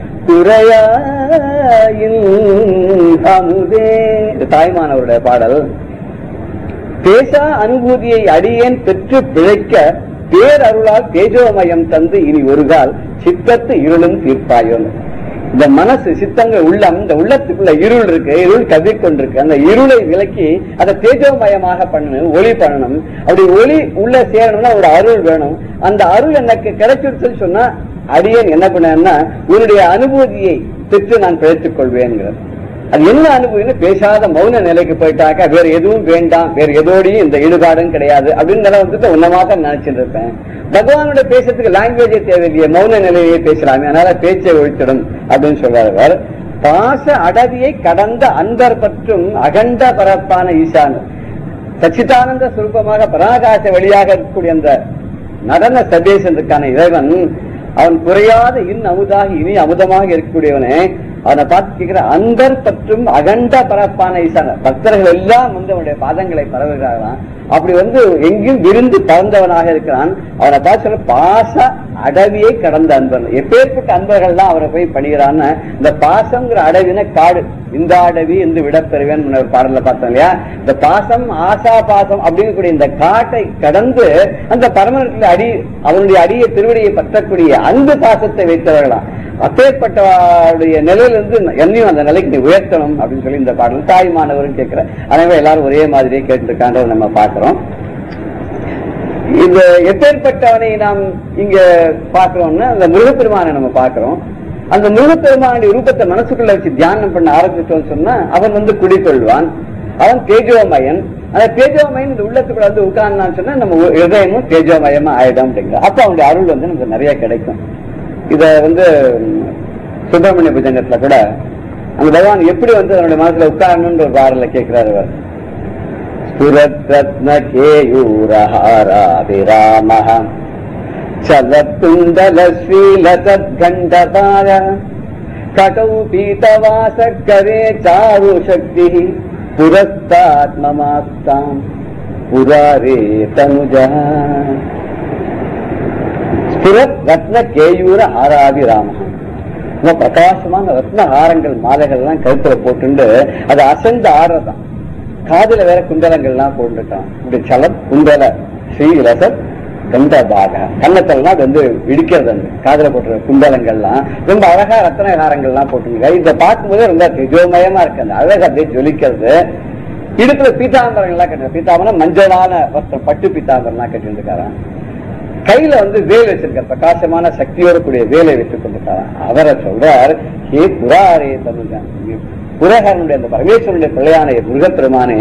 குறையாயின் அமுதே இது தாய்மானவருடைய பாடல் பேசா அனுபூதியை அடியேன் பெற்று பிழைக்க பேரருளால் தேஜோமயம் தந்து இனி ஒரு கால் சித்தத்து இருளும் தீர்ப்பாயோன்னு இந்த மனசு சித்தங்கள் உள்ளம் இந்த உள்ளத்துக்குள்ள இருள் இருக்கு இருள் கதிர் கொண்டிருக்கு அந்த இருளை விலக்கி அதை தேஜோமயமாக பண்ணணும் ஒளி பண்ணணும் அப்படி ஒளி உள்ள சேரணும்னா ஒரு அருள் வேணும் அந்த அருள் எனக்கு கிடைச்சிருச்சுன்னு சொன்னா அடியேன் என்ன பண்ணேன்னா உன்னுடைய அனுபூதியை பெற்று நான் பிழைத்துக் கொள்வேன்ங்கிறது அது என்ன அனுபவம்னு பேசாத மௌன நிலைக்கு போயிட்டாக்க வேற எதுவும் வேண்டாம் வேற எதோடையும் இந்த ஈடுபாடும் கிடையாது அப்படின்னு நிலை வந்துட்டு உன்னமாக நினைச்சிட்டு இருப்பேன் பகவானோட பேசுறதுக்கு லாங்குவேஜே தேவையில்லையே மௌன நிலையே பேசலாமே அதனால பேச்சை ஒழித்திடும் அப்படின்னு சொல்றாரு அவர். பாச அடவியை கடந்த அன்பர் பற்றும் அகண்ட பரப்பான ஈசான் சச்சிதானந்த சுரூபமாக பராகாச வெளியாக இருக்கக்கூடிய அந்த நடன சதேசத்துக்கான இறைவன் அவன் குறையாத இன் அமுதாக இனி அமுதமாக இருக்கக்கூடியவனே அவனை பார்த்து கேட்கிற அந்தர் பற்றும் அகண்ட பரப்பான ஈசான பக்தர்கள் எல்லாம் வந்து அவனுடைய பாதங்களை பரவுகிறார்களாம் அப்படி வந்து எங்கேயும் விருந்து பறந்தவனாக இருக்கிறான் அவனை பார்த்து சொல்ல பாச அடவியை கடந்த அன்பர் எப்பேற்பட்ட அன்பர்கள் தான் அவரை போய் பணிகிறான்னு இந்த பாசங்கிற அடவின காடு இந்த ஆடவி இந்த விடப்பெறுவேன் ஒரு பாடல்ல பார்த்தோம் இல்லையா இந்த பாசம் ஆசா பாசம் அப்படிங்கக்கூடிய இந்த காட்டை கடந்து அந்த பரமனத்தில் அடி அவனுடைய அடிய திருவடியை பற்றக்கூடிய அன்பு பாசத்தை வைத்தவர்களாம் அப்பேற்பட்டவருடைய நிலையிலிருந்து என்னையும் அந்த நிலைக்கு நீ உயர்த்தணும் அப்படின்னு சொல்லி இந்த பாடல் தாய் மாணவரும் கேட்கிற எனவே எல்லாரும் ஒரே மாதிரியே கேட்டுருக்கான்றதை நம்ம பார்க்கிறோம் இந்த எப்பேற்பட்டவனை நாம் இங்க பார்க்கிறோம்னா அந்த முருகப்பெருமானை நம்ம பார்க்கிறோம் அந்த முருகப்பெருமானுடைய ரூபத்தை மனசுக்குள்ள வச்சு தியானம் பண்ண ஆரம்பிச்சோம்னு சொன்னா அவன் வந்து குடிக்கொள்வான் அவன் தேஜோமயன் அந்த தேஜோமயன் இந்த உள்ளத்துக்குள்ள வந்து உட்கார்ந்தான்னு சொன்னா நம்ம இதயமும் தேஜோமயமா ஆயிடும் அப்படிங்கிற அப்ப அவனுடைய அருள் வந்து நமக்கு நிறைய கிடைக்கும் இத வந்து ம், சுப்பிரமணிய புஜங்கத்துல கூட அந்த பகவான் எப்படி வந்து அவனுடைய மனசுல உட்காரணும்ன்ற ஒரு பாடல கேட்கிறாரு அவர் स्फुरद्रत्नकेयूरहाराभिरामः चलत्कुण्डलश्रीलसद्गण्डपाय कटौ पीतवासकरे चारुशक्तिः पुरस्तात्ममास्ताम् पुरारे तनुजः ஸ்புரத் ரத்ன கேயூர ஆராதி ராமஹா ரொம்ப பிரகாசமான ரத்ன ஹாரங்கள் மாலைகள் எல்லாம் கழுத்துல போட்டுண்டு அது அசைந்து ஆடுறதான் காதுல வேற குண்டலங்கள்லாம் போட்டுட்டான் இப்படி சலம் குண்டல ஸ்ரீலசத் கண்டபாக கன்னத்தெல்லாம் அது வந்து இடிக்கிறது அந்த காதுல போட்டுற குண்டலங்கள்லாம் ரொம்ப அழகா ரத்ன ஹாரங்கள்லாம் போட்டுருங்க இதை பார்க்கும்போதே ரொம்ப தேஜோமயமா இருக்கு அந்த அழகு அப்படியே ஜொலிக்கிறது இடுப்புல பீதாம்பரங்கள்லாம் கட்டுற பீதாம்பரம் மஞ்சளான வஸ்திரம் பட்டு பீதாம்பரம்லாம் கட்டிட்டு இருக்காராம் கையில வந்து வேல் வச்சிருக்கார் பிரகாசமான சக்தியோட கூடிய வேலை வைத்துக் கொண்டிருக்கார் அவரை சொல்றார் ஹே புராரே தமிழ்தான் புரகரனுடைய அந்த பரமேஸ்வரனுடைய பிள்ளையான முருகப்பெருமானே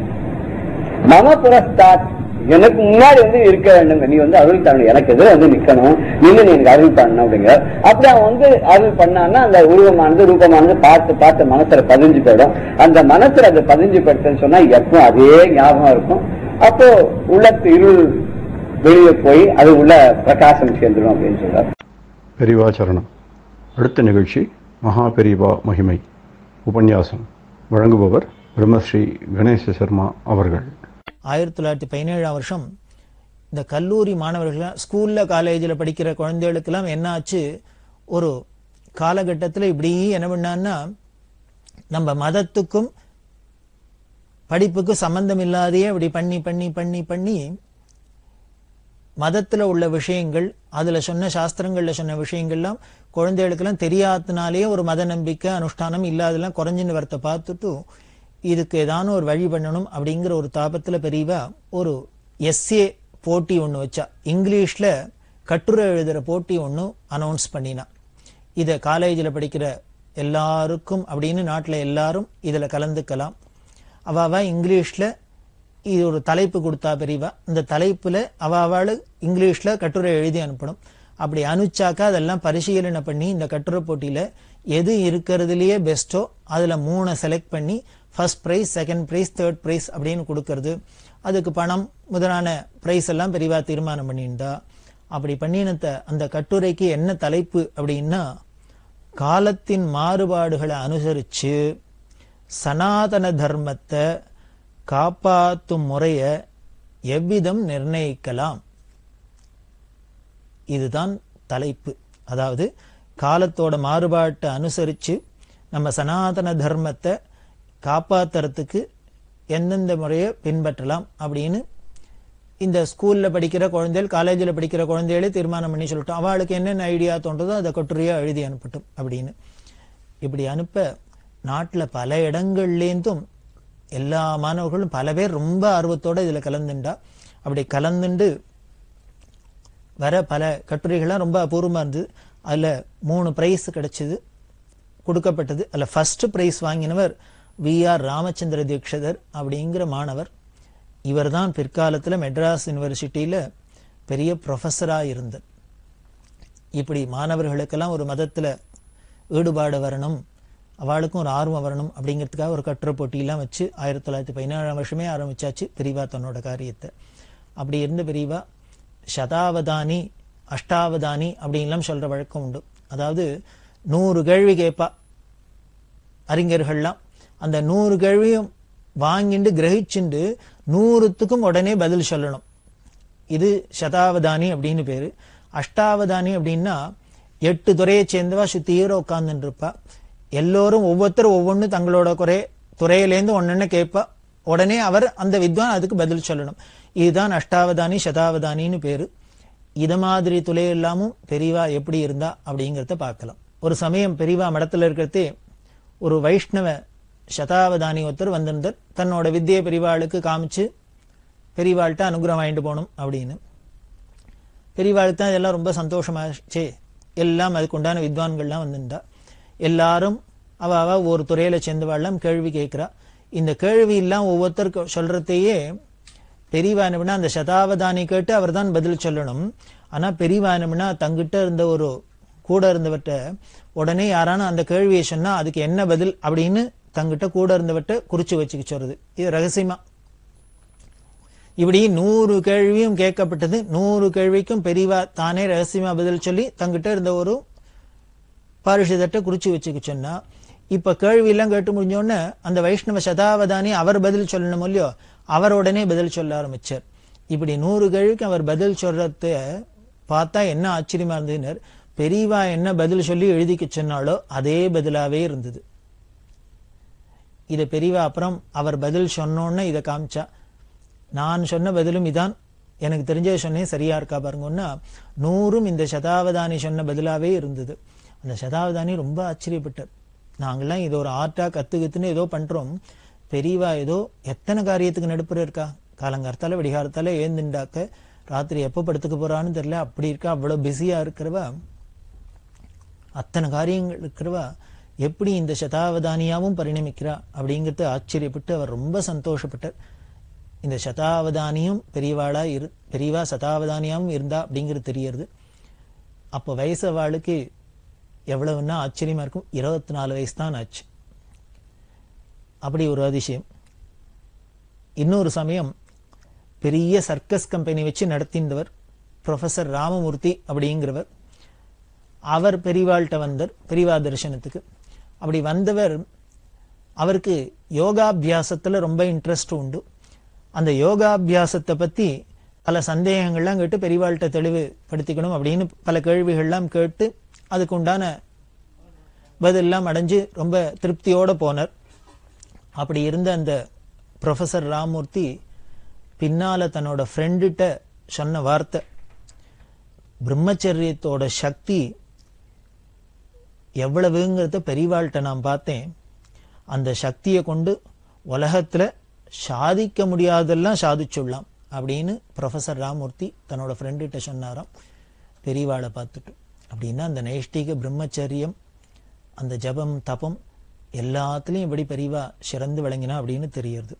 மம புரஸ்தாத் எனக்கு முன்னாடி வந்து இருக்க வேண்டும் நீ வந்து அருள் தரணும் எனக்கு எதிர வந்து நிக்கணும் நின்று நீ எனக்கு அருள் பண்ணணும் அப்படிங்கிற அப்படி அவன் வந்து அருள் பண்ணான்னா அந்த உருவமானது ரூபமானது பார்த்து பார்த்து மனசுல பதிஞ்சு போயிடும் அந்த மனசுல அது பதிஞ்சு போயிடுச்சுன்னு சொன்னா எப்பவும் அதே ஞாபகம் இருக்கும் அப்போ உள்ளத்து இருள் வெளியே போய் அது உள்ள பிரகாசம் சேர்ந்துடும் அப்படின்னு சொல்றாரு பெரிவா சரணம் அடுத்த நிகழ்ச்சி மகா பெரிவா மகிமை உபன்யாசம் வழங்குபவர் பிரம்மஸ்ரீ கணேச சர்மா அவர்கள் ஆயிரத்தி தொள்ளாயிரத்தி பதினேழாம் வருஷம் இந்த கல்லூரி மாணவர்கள் ஸ்கூல்ல காலேஜில் படிக்கிற குழந்தைகளுக்கெல்லாம் என்ன ஆச்சு ஒரு காலகட்டத்தில் இப்படி என்ன பண்ணான்னா நம்ம மதத்துக்கும் படிப்புக்கும் சம்பந்தம் இல்லாதையே இப்படி பண்ணி பண்ணி பண்ணி பண்ணி மதத்துல உள்ள விஷயங்கள் அதுல சொன்ன சாஸ்திரங்கள்ல சொன்ன விஷயங்கள்லாம் குழந்தைகளுக்கெல்லாம் தெரியாதனாலேயே ஒரு மத நம்பிக்கை அனுஷ்டானம் இல்லாதெல்லாம் குறைஞ்சின்னு வரத்தை பார்த்துட்டு இதுக்கு ஏதானும் ஒரு வழி பண்ணணும் அப்படிங்கிற ஒரு தாபத்துல பெரியவா ஒரு எஸ்ஏ போட்டி ஒன்று வச்சா இங்கிலீஷ்ல கட்டுரை எழுதுற போட்டி ஒன்று அனௌன்ஸ் பண்ணினா இதை காலேஜில் படிக்கிற எல்லாருக்கும் அப்படின்னு நாட்டில் எல்லாரும் இதில் கலந்துக்கலாம் அவ அவ இங்கிலீஷ்ல இது ஒரு தலைப்பு கொடுத்தா பெரியவா இந்த தலைப்புல அவ அவளு இங்கிலீஷ்ல கட்டுரை எழுதி அனுப்பணும் அப்படி அனுப்பிச்சாக்கா அதெல்லாம் பரிசீலனை பண்ணி இந்த கட்டுரை போட்டியில எது இருக்கிறதுலயே பெஸ்ட்டோ அதுல மூணை செலக்ட் பண்ணி first prize second prize third prize அப்படின்னு கொடுக்கறது அதுக்கு பணம் முதலான ப்ரைஸ் எல்லாம் பெரியவா தீர்மானம் பண்ணியிருந்தா அப்படி பண்ணினத்த அந்த கட்டுரைக்கு என்ன தலைப்பு அப்படின்னா காலத்தின் மாறுபாடுகளை அனுசரிச்சு சனாதன தர்மத்தை காப்பாத்தும் முறைய எவ்விதம் நிர்ணயிக்கலாம் இதுதான் தலைப்பு அதாவது காலத்தோட மாறுபாட்டை அனுசரிச்சு நம்ம சனாதன தர்மத்தை காப்பாத்துறதுக்கு எந்தெந்த முறையை பின்பற்றலாம் அப்படின்னு இந்த ஸ்கூல்ல படிக்கிற குழந்தைகள் காலேஜில் படிக்கிற குழந்தைகளே தீர்மானம் பண்ணி சொல்லிட்டோம் அவளுக்கு என்னென்ன ஐடியா தோன்றதோ அதை கட்டுரையா எழுதி அனுப்பட்டும் அப்படின்னு இப்படி அனுப்ப நாட்டில் பல இடங்கள்லேருந்தும் எல்லா மாணவர்களும் பல பேர் ரொம்ப ஆர்வத்தோட இதுல கலந்துண்டா அப்படி கலந்துண்டு வர பல கட்டுரைகள்லாம் ரொம்ப அபூர்வமா இருந்தது அதுல மூணு பிரைஸ் கிடைச்சது கொடுக்கப்பட்டது அதுல ஃபர்ஸ்ட் பிரைஸ் வாங்கினவர் வி ஆர் ராமச்சந்திர தீக்ஷதர் அப்படிங்கிற மாணவர் இவர்தான் பிற்காலத்துல மெட்ராஸ் யூனிவர்சிட்டியில பெரிய ப்ரொஃபஸரா இருந்தார் இப்படி மாணவர்களுக்கெல்லாம் ஒரு மதத்துல ஈடுபாடு வரணும் அவளுக்கும் ஒரு ஆர்வம் வரணும் அப்படிங்கிறதுக்காக ஒரு கட்டுரை போட்டியெல்லாம் வச்சு ஆயிரத்தி தொள்ளாயிரத்தி பதினேழாம் வருஷமே ஆரம்பிச்சாச்சு பெரியவா தன்னோட காரியத்தை அப்படி இருந்த பெரியவா சதாவதானி அஷ்டாவதானி அப்படின்லாம் சொல்ற வழக்கம் உண்டு அதாவது நூறு கேள்வி கேட்பா அறிஞர்கள்லாம் அந்த நூறு கேள்வியும் வாங்கிண்டு கிரகிச்சுண்டு நூறுத்துக்கும் உடனே பதில் சொல்லணும் இது சதாவதானி அப்படின்னு பேரு அஷ்டாவதானி அப்படின்னா எட்டு துறையை சேர்ந்தவா சுத்தியோட உட்கார்ந்துட்டு இருப்பா எல்லோரும் ஒவ்வொருத்தரும் ஒவ்வொன்று தங்களோட குறை துறையிலேருந்து ஒன்னொன்னு கேட்பா உடனே அவர் அந்த வித்வான் அதுக்கு பதில் சொல்லணும் இதுதான் அஷ்டாவதானி சதாவதானின்னு பேரு இத மாதிரி துளை எல்லாமும் பெரியவா எப்படி இருந்தா அப்படிங்கறத பார்க்கலாம் ஒரு சமயம் பெரியவா மடத்துல இருக்கிறதே ஒரு வைஷ்ணவ சதாவதானி ஒருத்தர் வந்திருந்தார் தன்னோட வித்தியை பெரியவாளுக்கு காமிச்சு பெரியவாள்கிட்ட அனுகிரகம் வாங்கிட்டு போகணும் அப்படின்னு பெரியவாளுக்கு தான் இதெல்லாம் ரொம்ப சந்தோஷமாச்சே எல்லாம் அதுக்கு உண்டான வித்வான்கள்லாம் வந்திருந்தா எல்லாரும் அவ அவ ஒரு துறையில சேர்ந்தவாள்லாம் கேள்வி கேட்கிறா இந்த கேள்வி எல்லாம் ஒவ்வொருத்தருக்கு சொல்றதையே பெரியவா என்ன பண்ணா அந்த சதாவதானி கேட்டு அவர் தான் பதில் சொல்லணும் ஆனா பெரியவா என்ன பண்ணா தங்கிட்ட இருந்த ஒரு கூட இருந்தவர்கிட்ட உடனே யாரான அந்த கேள்வியை சொன்னா அதுக்கு என்ன பதில் அப்படின்னு தங்கிட்ட கூட இருந்தவர்கிட்ட குறிச்சு வச்சுக்க சொல்றது இது ரகசியமா இப்படி நூறு கேள்வியும் கேட்கப்பட்டது நூறு கேள்விக்கும் பெரியவா தானே ரகசியமா பதில் சொல்லி தங்கிட்ட இருந்த ஒரு பாரிஷதத்தை குறிச்சு வச்சுக்க சொன்னா இப்ப கேள்வி எல்லாம் கேட்டு முடிஞ்ச உடனே அந்த வைஷ்ணவ சதாவதானி அவர் பதில் சொல்லணும் இல்லையோ அவர் உடனே பதில் சொல்ல ஆரம்பிச்சார் இப்படி நூறு கேள்விக்கு அவர் பதில் சொல்றத பார்த்தா என்ன ஆச்சரியமா இருந்ததுன்னு பெரியவா என்ன பதில் சொல்லி எழுதிக்க சொன்னாலோ அதே பதிலாவே இருந்தது இதை பெரியவா அப்புறம் அவர் பதில் சொன்னோன்னு இதை காமிச்சா நான் சொன்ன பதிலும் இதான் எனக்கு தெரிஞ்சதை சொன்னேன் சரியா இருக்கா பாருங்கன்னா நூறும் இந்த சதாவதானி சொன்ன பதிலாவே இருந்தது அந்த சதாவதானி ரொம்ப ஆச்சரியப்பட்டார் நாங்கெல்லாம் இது ஒரு ஆர்ட்டா கத்துக்கித்துன்னு ஏதோ பண்றோம் பெரியவா ஏதோ எத்தனை காரியத்துக்கு நடுப்புற இருக்கா காலங்கார்த்தால விடிகாரத்தால ஏந்துண்டாக்க ராத்திரி எப்போ படுத்துக்க போறான்னு தெரியல அப்படி இருக்கா அவ்வளவு பிஸியா இருக்கிறவா அத்தனை காரியங்கள் இருக்கிறவா எப்படி இந்த சதாவதானியாவும் பரிணமிக்கிறா அப்படிங்கிறது ஆச்சரியப்பட்டு அவர் ரொம்ப சந்தோஷப்பட்டார் இந்த சதாவதானியும் பெரியவாளா இரு பெரியவா சதாவதானியாவும் இருந்தா அப்படிங்கிறது தெரியறது அப்போ வயசு அவளுக்கு எவ்வளவுன்னா ஆச்சரியமா இருக்கும் இருபத்தி நாலு வயசு தான் ஆச்சு அப்படி ஒரு அதிசயம் இன்னொரு சமயம் பெரிய சர்க்கஸ் கம்பெனி வச்சு நடத்தின்றவர் ப்ரொஃபசர் ராமமூர்த்தி அப்படிங்கிறவர் அவர் பெரியவாள்கிட்ட வந்தார் பெரியவா தரிசனத்துக்கு அப்படி வந்தவர் அவருக்கு யோகாபியாசத்துல ரொம்ப இன்ட்ரெஸ்ட் உண்டு அந்த யோகாபியாசத்தை பத்தி பல சந்தேகங்கள்லாம் கேட்டு பெரியவாள்கிட்ட தெளிவுபடுத்திக்கணும் அப்படின்னு பல கேள்விகள்லாம் கேட்டு அதுக்கு உண்டான பதிலெல்லாம் அடைஞ்சு ரொம்ப திருப்தியோட போனார் அப்படி இருந்த அந்த ப்ரொஃபசர் ராமூர்த்தி பின்னால தன்னோட ஃப்ரெண்டுகிட்ட சொன்ன வார்த்தை பிரம்மச்சரியத்தோட சக்தி எவ்வளவுங்கிறத பெரியவாள்கிட்ட நான் பார்த்தேன் அந்த சக்தியை கொண்டு உலகத்துல சாதிக்க முடியாதெல்லாம் சாதிச்சுடலாம் அப்படின்னு ப்ரொஃபசர் ராமூர்த்தி தன்னோட ஃப்ரெண்டுகிட்ட சொன்னாராம் பெரியவாளை பார்த்துட்டு அப்படின்னா அந்த நைஷ்டிக பிரம்மச்சரியம் அந்த ஜபம் தபம் எல்லாத்துலேயும் எப்படி பெரியவா சிறந்து விளங்கினா அப்படின்னு தெரியறது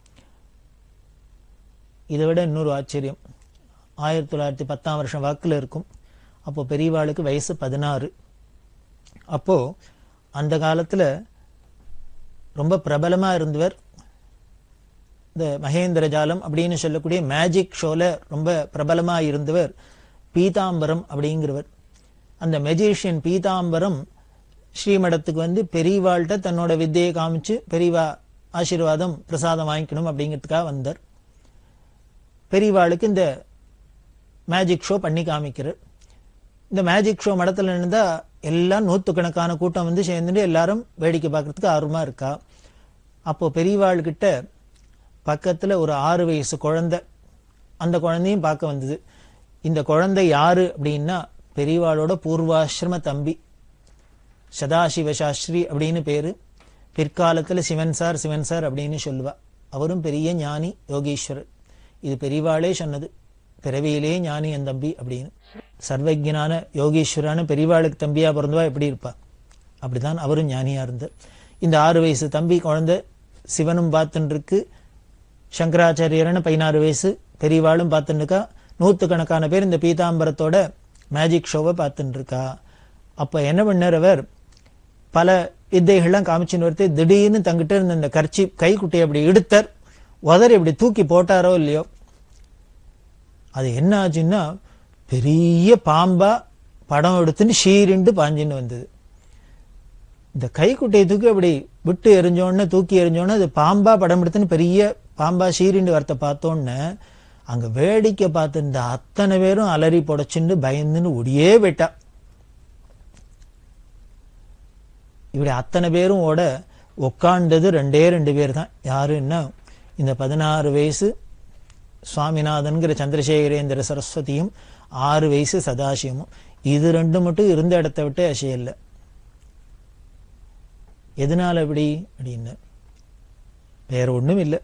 இதை விட இன்னொரு ஆச்சரியம் ஆயிரத்தி தொள்ளாயிரத்தி பத்தாம் வருஷம் வாக்கில் இருக்கும் அப்போ பெரியவாளுக்கு வயசு பதினாறு அப்போ அந்த காலத்துல ரொம்ப பிரபலமா இருந்தவர் இந்த மகேந்திர ஜாலம் அப்படின்னு சொல்லக்கூடிய மேஜிக் ஷோல ரொம்ப பிரபலமா இருந்தவர் பீதாம்பரம் அப்படிங்கிறவர் அந்த மெஜிஷியன் பீதாம்பரம் ஸ்ரீமடத்துக்கு வந்து பெரியவாள்கிட்ட தன்னோட வித்தையை காமிச்சு பெரியவா ஆசீர்வாதம் பிரசாதம் வாங்கிக்கணும் அப்படிங்கிறதுக்காக வந்தார் பெரியவாளுக்கு இந்த மேஜிக் ஷோ பண்ணி காமிக்கிறார் இந்த மேஜிக் ஷோ மடத்துல இருந்தா எல்லாம் நூற்றுக்கணக்கான கூட்டம் வந்து சேர்ந்துட்டு எல்லாரும் வேடிக்கை பார்க்கறதுக்கு ஆர்வமா இருக்கா அப்போ பெரியவாள் கிட்ட பக்கத்துல ஒரு ஆறு வயசு குழந்தை அந்த குழந்தையும் பார்க்க வந்தது இந்த குழந்தை யாரு அப்படின்னா பெரியவாளோட பூர்வாசிரம தம்பி சதாசிவ சாஸ்திரி அப்படின்னு பேரு பிற்காலத்துல சிவன் சார் சிவன் சார் அப்படின்னு சொல்லுவா அவரும் பெரிய ஞானி யோகீஸ்வரர் இது பெரியவாளே சொன்னது பிறவியிலே ஞானி என் தம்பி அப்படின்னு சர்வஜனான யோகீஸ்வரான பெரியவாளுக்கு தம்பியா பிறந்தவா எப்படி இருப்பா அப்படிதான் அவரும் ஞானியா இருந்தார் இந்த ஆறு வயசு தம்பி குழந்தை சிவனும் பார்த்துட்டு இருக்கு சங்கராச்சாரியர்னு பதினாறு வயசு பெரியவாளும் பார்த்துட்டு இருக்கா நூற்றுக்கணக்கான பேர் இந்த பீதாம்பரத்தோட மேஜிக் ஷோவை பார்த்துட்டு இருக்கா அப்ப என்ன பண்ணார் அவர் பல வித்தைகள்லாம் காமிச்சுன்னு வரத்து திடீர்னு தங்கிட்ட இருந்த இந்த கர்ச்சி கைக்குட்டையை அப்படி எடுத்தார் உதறி இப்படி தூக்கி போட்டாரோ இல்லையோ அது என்ன ஆச்சுன்னா பெரிய பாம்பா படம் எடுத்துன்னு ஷீரிண்டு பாஞ்சின்னு வந்தது இந்த கைக்குட்டையை தூக்கி அப்படி விட்டு எரிஞ்சோடனே தூக்கி எரிஞ்சோடனே அது பாம்பா படம் எடுத்துன்னு பெரிய பாம்பா ஷீரிண்டு வரத்தை பார்த்தோன்னே அங்க வேடிக்கை பார்த்திருந்த அத்தனை பேரும் அலறி புடைச்சுண்டு பயந்துன்னு ஒடியே போயிட்டா இப்படி அத்தனை பேரும் ஓட உட்காண்டது ரெண்டே ரெண்டு பேர் தான் யாருன்னா இந்த பதினாறு வயசு சுவாமிநாதன்கிற சந்திரசேகரேந்திர சரஸ்வதியும் ஆறு வயசு சதாசிவமும் இது ரெண்டு மட்டும் இருந்த இடத்த விட்டு அசையல எதனால இப்படி அப்படின்னு வேற ஒண்ணும் இல்லை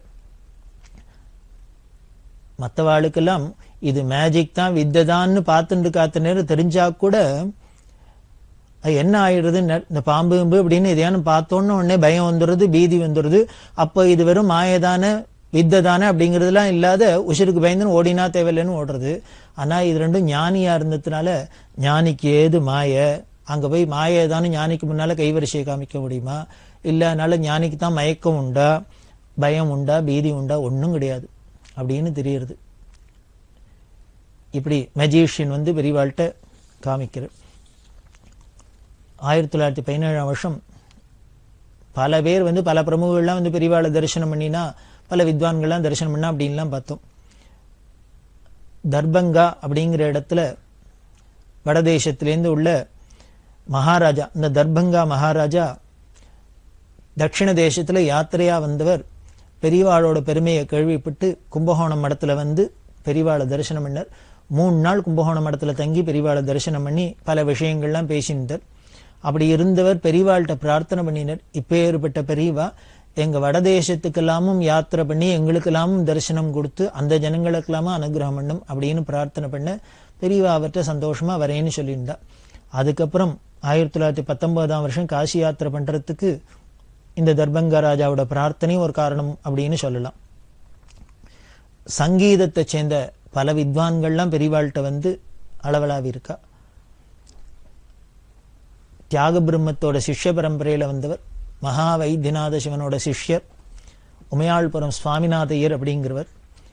மற்றவாளுக்கெல்லாம் இது மேஜிக் தான் வித்ததான்னு பார்த்துட்டு காத்த நேரம் தெரிஞ்சா கூட அது என்ன ஆயிடுது நெ- இந்த பாம்பு கிம்பு அப்படின்னு எதையானு பார்த்தோன்னு உடனே பயம் வந்துடுது பீதி வந்துடுது அப்போ இது வெறும் மாயதான வித்ததானே அப்படிங்கிறதுலாம் இல்லாத உசிருக்கு பயந்துன்னு ஓடினா தேவையில்லைன்னு ஓடுறது ஆனா இது ரெண்டும் ஞானியா இருந்ததுனால ஞானிக்கு ஏது மாய அங்க போய் மாயதானு ஞானிக்கு முன்னால கைவரிசையை காமிக்க முடியுமா இல்ல அதனால ஞானிக்கு தான் மயக்கம் உண்டா பயம் உண்டா பீதி உண்டா ஒண்ணும் கிடையாது அப்படின்னு தெரியுது இப்படி மெஜிஷியன் வந்து பெரியவாள்கிட்ட காமிக்கிறார் ஆயிரத்தி தொள்ளாயிரத்தி பதினேழாம் வருஷம் பல பேர் வந்து பல பிரமுகர்கள்லாம் வந்து பெரியவாளை தரிசனம் பண்ணினா பல வித்வான்கள்லாம் தரிசனம் பண்ணா அப்படின்லாம் பார்த்தோம் தர்பங்கா அப்படிங்கிற இடத்துல வடதேசத்திலேருந்து உள்ள மகாராஜா இந்த தர்பங்கா மகாராஜா தட்சிண தேசத்துல யாத்திரையா வந்தவர் பெரியவாளோட பெருமையை கேள்விப்பட்டு கும்பகோணம் மடத்துல வந்து பெரியவாளை தரிசனம் பண்ணார் மூணு நாள் கும்பகோணம் மடத்துல தங்கி பெரியவாளை தரிசனம் பண்ணி பல விஷயங்கள்லாம் பேசினார் அப்படி இருந்தவர் பெரியவாள்கிட்ட பிரார்த்தனை பண்ணினார் இப்பேற்பட்ட பெரியவா எங்க வடதேசத்துக்கெல்லாமும் யாத்திரை பண்ணி எங்களுக்கெல்லாமும் தரிசனம் கொடுத்து அந்த ஜனங்களுக்கெல்லாமும் அனுகிரகம் பண்ணும் அப்படின்னு பிரார்த்தனை பண்ண பெரியவா அவர்கிட்ட சந்தோஷமா வரேன்னு சொல்லியிருந்தா அதுக்கப்புறம் ஆயிரத்தி தொள்ளாயிரத்தி பத்தொன்பதாம் வருஷம் காசி யாத்திரை பண்றதுக்கு இந்த தர்பங்க ராஜாவோட பிரார்த்தனையும் ஒரு காரணம் அப்படின்னு சொல்லலாம் சங்கீதத்தை சேர்ந்த பல வித்வான்கள்லாம் பெரியவாள்கிட்ட வந்து அளவலாவி இருக்கா தியாக பிரம்மத்தோட சிஷ்ய பரம்பரையில வந்தவர் மகா வைத்தியநாத சிவனோட சிஷ்யர் உமையாள்புரம் சுவாமிநாதையர் அப்படிங்கிறவர்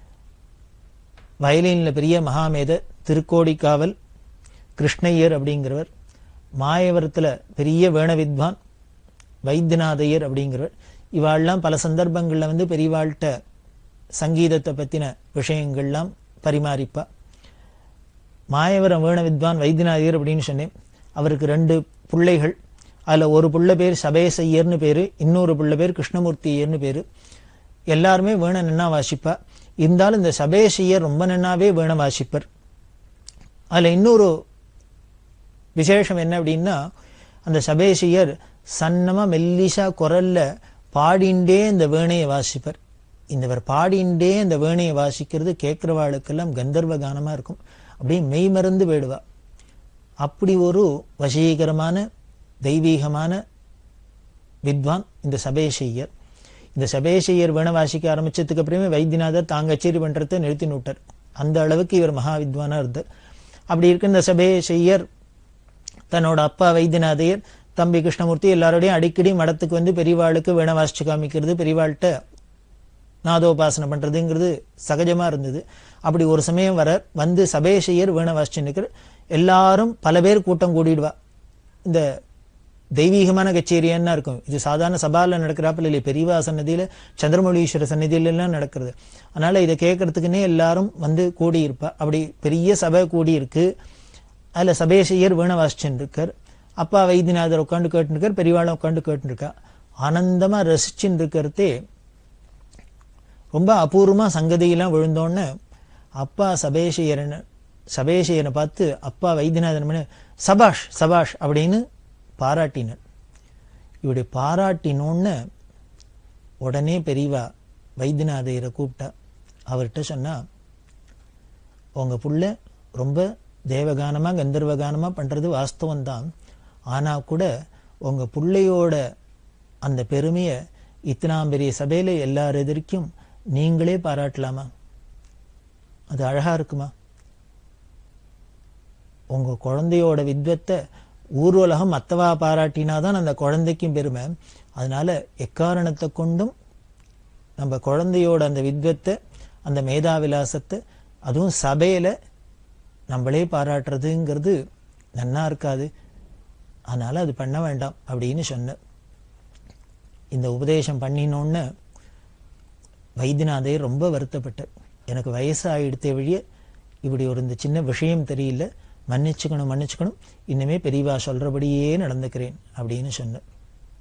வயலின்ல பெரிய மகாமேத திருக்கோடிக்காவல் கிருஷ்ணய்யர் அப்படிங்கிறவர் மாயவரத்துல பெரிய வேண வித்வான் வைத்தியநாதையர் அப்படிங்கிறவர் இவாள்லாம் பல சந்தர்ப்பங்கள்ல வந்து பெரியவாள்கிட்ட சங்கீதத்தை பத்தின விஷயங்கள்லாம் பரிமாறிப்பா மாயவரம் வேண வித்வான் வைத்தியநாதையர் அப்படின்னு சொன்னேன் அவருக்கு ரெண்டு பிள்ளைகள் அதுல ஒரு புள்ள பேர் சபேசையர்னு பேரு இன்னொரு புள்ள பேர் கிருஷ்ணமூர்த்தி ஐயர்னு பேரு எல்லாருமே வேண நன்னா வாசிப்பா இருந்தாலும் இந்த சபேசையர் ரொம்ப நன்னாவே வேண வாசிப்பர் அதுல இன்னொரு விசேஷம் என்ன அப்படின்னா அந்த சபேசியர் சன்னமா மெல்லிசா குரல்ல பாடிண்டே இந்த வேணையை வாசிப்பர் இந்தவர் பாடிண்டே இந்த வேணையை வாசிக்கிறது கேட்கிறவாளுக்கெல்லாம் கந்தர்வ கானமா இருக்கும் அப்படியே மெய்மறந்து போயிடுவா அப்படி ஒரு வசீகரமான தெய்வீகமான வித்வான் இந்த சபேஷையர் இந்த சபேஷையர் வேண வாசிக்க ஆரம்பிச்சதுக்கு அப்புறமே வைத்தியநாதர் தாங்க கச்சேரி பண்றதை நிறுத்தி விட்டார் அந்த அளவுக்கு இவர் மகா வித்வானா இருந்தார் அப்படி இருக்க இந்த சபேஷையர் தன்னோட அப்பா வைத்தியநாதையர் தம்பி கிருஷ்ணமூர்த்தி எல்லாரோடையும் அடிக்கடி மடத்துக்கு வந்து பெரியவாளுக்கு வேண வாசிச்சு காமிக்கிறது பெரியவாள்கிட்ட நாதோபாசனை பண்றதுங்கிறது சகஜமா இருந்தது அப்படி ஒரு சமயம் வர வந்து சபேஷையர் வீண வாசிச்சு நிற்கிற எல்லாரும் பல பேர் கூட்டம் கூடிடுவா இந்த தெய்வீகமான கச்சேரியான்னா இருக்கும் இது சாதாரண சபால நடக்கிறாப்புல இல்லை பெரியவா சன்னதியில சந்திரமௌலீஸ்வர சன்னதியில எல்லாம் நடக்கிறது அதனால இதை கேட்கறதுக்குன்னே எல்லாரும் வந்து கூடி இருப்பா அப்படி பெரிய சபை கூடி இருக்கு அதுல சபேஷையர் வீண வாசிச்சுன்னு இருக்கார் அப்பா வைத்தியநாதர் உட்காந்து கேட்டுருக்கார் பெரியவாளும் உட்காந்து கேட்டுருக்கா ஆனந்தமா ரசிச்சுன்னு இருக்கிறதே ரொம்ப அபூர்வமா சங்கதியெல்லாம் விழுந்தோன்னு அப்பா சபேஷையரன் சபேஷையனை பார்த்து அப்பா வைத்தியநாதன் பண்ண, சபாஷ் சபாஷ் அப்படின்னு பாராட்டினர் இப்படி பாராட்டினோன்னு உடனே பெரியவா வைத்தியநாதையரை கூப்பிட்டா அவர்கிட்ட சொன்னா உங்க புள்ள ரொம்ப தேவகானமா கந்தர்வகானமா பண்றது வாஸ்தவம் தான் ஆனா கூட உங்க புள்ளையோட அந்த பெருமையை இத்தனாம் பெரிய சபையில எல்லார் எதிர்க்கும் நீங்களே பாராட்டலாமா அது அழகா இருக்குமா உங்க குழந்தையோட வித்வத்தை ஊர்வலகம் மத்தவா பாராட்டினாதான் அந்த குழந்தைக்கும் பெருமை அதனால எக்காரணத்தை கொண்டும் நம்ம குழந்தையோட அந்த வித்வத்தை அந்த மேதாவிலாசத்தை அதுவும் சபையில நம்மளே பாராட்டுறதுங்கிறது நன்னா இருக்காது அதனால அது பண்ண வேண்டாம் அப்படின்னு சொன்ன இந்த உபதேசம் பண்ணினோன்னு வைத்தியநாதையர் ரொம்ப வருத்தப்பட்டார் எனக்கு வயசு ஆயிடுத்தே வழிய இப்படி ஒரு இந்த சின்ன விஷயம் தெரியல மன்னிச்சுக்கணும் மன்னிச்சுக்கணும் இன்னுமே பெரியவா சொல்றபடியே நடந்துக்கிறேன் அப்படின்னு சொன்னார்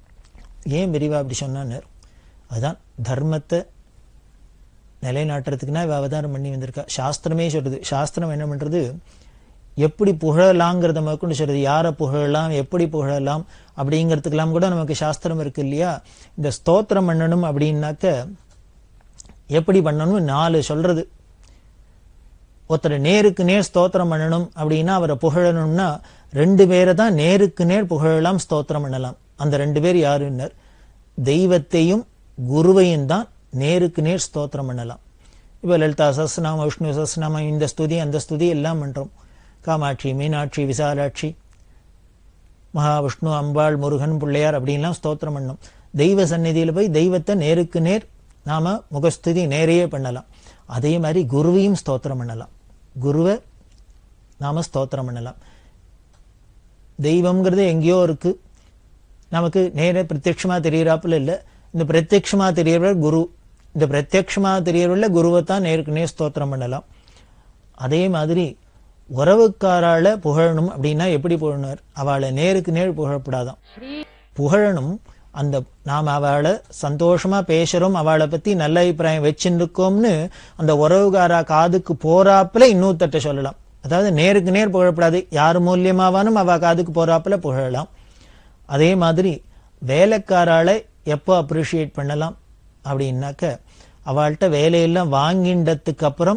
ஏன் பெரியவா அப்படி சொன்னான்னு அதுதான் தர்மத்தை நிலைநாட்டுறதுக்குன்னா இவ அவதாரம் பண்ணி வந்திருக்கா சாஸ்திரமே சொல்றது சாஸ்திரம் என்ன பண்றது எப்படி புகழலாங்கிறத முதற்கொண்டு சொல்றது யாரை புகழலாம் எப்படி புகழலாம் அப்படிங்கிறதுக்கெல்லாம் கூட நமக்கு சாஸ்திரம் இருக்கு இல்லையா இந்த ஸ்தோத்திரம் பண்ணணும் அப்படின்னாக்க எப்படி பண்ணணும் நாலு சொல்றது ஒருத்தர் நேருக்கு நேர் ஸ்தோத்திரம் பண்ணணும் அப்படின்னா அவரை புகழணும்னா ரெண்டு பேரை தான் நேருக்கு நேர் புகழலாம் ஸ்தோத்திரம் பண்ணலாம் அந்த ரெண்டு பேர் யாருன்னர் தெய்வத்தையும் குருவையும் தான் நேருக்கு நேர் ஸ்தோத்திரம் பண்ணலாம் இப்போ லலிதா சஸ்நாம விஷ்ணு சஸ்நாம இந்த ஸ்துதி அந்த ஸ்துதி எல்லாம் பண்றோம் காமாட்சி மீனாட்சி விசாலாட்சி மகாவிஷ்ணு அம்பாள் முருகன் பிள்ளையார் அப்படின்லாம் ஸ்தோத்திரம் பண்ணணும் தெய்வ சந்நிதியில் போய் தெய்வத்தை நேருக்கு நேர் நாம முகஸ்துதி நேரையே பண்ணலாம் அதே மாதிரி குருவையும் ஸ்தோத்திரம் பண்ணலாம் குருவை நாம ஸ்தோத்திரம் பண்ணலாம் தெய்வம்ங்கிறது எங்கேயோ இருக்கு நமக்கு நேர பிரத்யட்சமா தெரியறாப்புல இல்ல இந்த பிரத்யட்சமா தெரியறவர் குரு இந்த பிரத்யட்சமா தெரியறவர்ல குருவை தான் நேருக்கு நேர் ஸ்தோத்திரம் பண்ணலாம் அதே மாதிரி உறவுக்காரால புகழணும் அப்படின்னா எப்படி புகழணும் அவளை நேருக்கு நேர் புகழப்படாதான் புகழணும் அந்த நாம் அவளை சந்தோஷமா பேசுறோம் அவளை பத்தி நல்ல அபிப்பிராயம் வச்சுருக்கோம்னு அந்த உறவுகாரா காதுக்கு போறாப்புல இன்னொருத்தட்ட சொல்லலாம் அதாவது நேருக்கு நேர் புகழப்படாது யார் மூலியமாவானும் அவ காதுக்கு போறாப்புல புகழலாம் அதே மாதிரி வேலைக்காரால எப்போ அப்ரிஷியேட் பண்ணலாம் அப்படின்னாக்க அவள்கிட்ட வேலையெல்லாம் வாங்கிண்டதுக்கு அப்புறம்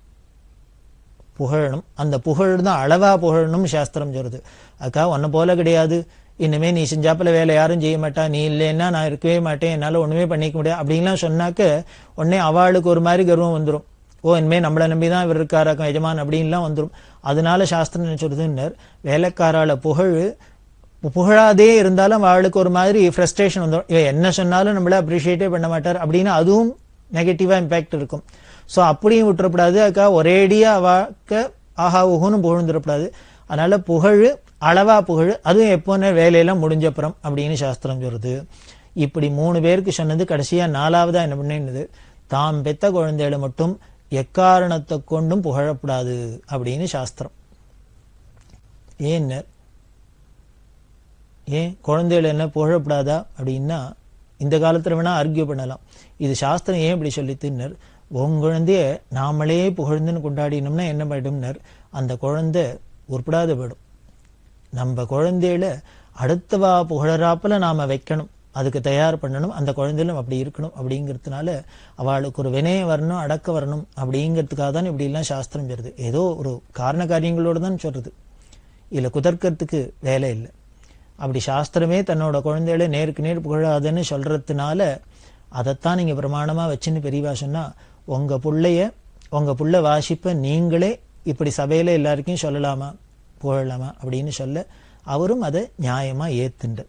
புகழணும் அந்த புகழ் தான் அளவா புகழணும் சாஸ்திரம் சொல்றது அக்கா உன்னை போல கிடையாது இனிமே நீ செஞ்சாப்புல வேலை யாரும் செய்ய மாட்டா நீ இல்லைன்னா நான் இருக்கவே மாட்டேன் என்னால ஒண்ணுமே பண்ணிக்க முடியாது அப்படின்லாம் சொன்னாக்க உடனே அவளுக்கு ஒரு மாதிரி கர்வம் வந்துடும் ஓ இனிமே நம்மளை நம்பி தான் இவர் இருக்காராக்கம் எஜமான் அப்படின்லாம் வந்துடும் அதனால சாஸ்திரம் என்ன சொல்றதுன்னர் வேலைக்காரால புகழ் புகழாதே இருந்தாலும் அவளுக்கு ஒரு மாதிரி ஃப்ரஸ்ட்ரேஷன் வந்துடும் இவன் என்ன சொன்னாலும் நம்மள அப்ரிஷியேட்டே பண்ண மாட்டார் அப்படின்னு அதுவும் நெகட்டிவா இம்பாக்ட் இருக்கும் ஸோ அப்படியும் விட்டுறக்கூடாது அக்கா ஒரேடியா அவாக்க ஆஹா ஊஹுன்னு புகழ்ந்துடக்கூடாது அதனால புகழ் அளவா புகழ் அதுவும் எப்போன்னு வேலையெல்லாம் முடிஞ்சப்புறம் அப்படின்னு சாஸ்திரம் சொல்றது இப்படி மூணு பேருக்கு சொன்னது கடைசியா நாலாவதா என்ன பண்ணினது தாம் பெத்த குழந்தைகளை மட்டும் எக்காரணத்தை கொண்டும் புகழப்படாது அப்படின்னு சாஸ்திரம் ஏன்னு ஏன் குழந்தைகள் என்ன புகழப்படாதா அப்படின்னா இந்த காலத்துல வேணா ஆர்கியூ பண்ணலாம் இது சாஸ்திரம் ஏன் இப்படி சொல்லித்துன்னர் உன் குழந்தைய நாமளே புகழ்ந்துன்னு கொண்டாடினோம்னா என்ன பண்ணிடும்னர் அந்த குழந்தை உருப்படாத போயிடும் நம்ம குழந்தையில அடுத்தவா புகழறாப்புல நாம வைக்கணும் அதுக்கு தயார் பண்ணணும் அந்த குழந்தையிலும் அப்படி இருக்கணும் அப்படிங்கிறதுனால அவளுக்கு ஒரு வினயம் வரணும் அடக்க வரணும் அப்படிங்கிறதுக்காக தான் இப்படி எல்லாம் சாஸ்திரம் சொல்றது ஏதோ ஒரு காரண காரியங்களோட தான் சொல்றது இதுல குதர்க்கறதுக்கு வேலை இல்லை அப்படி சாஸ்திரமே தன்னோட குழந்தைகளை நேருக்கு நேர் புகழாதுன்னு சொல்றதுனால அதைத்தான் நீங்க பிரமாணமா வச்சுன்னு பெரியவா சொன்னா உங்க புள்ளைய உங்க புள்ள வாசிப்ப நீங்களே இப்படி சபையில எல்லாருக்கும் சொல்லலாமா புகழலாமா அப்படின்னு சொல்ல அவரும் அதை நியாயமா ஏத்துண்டு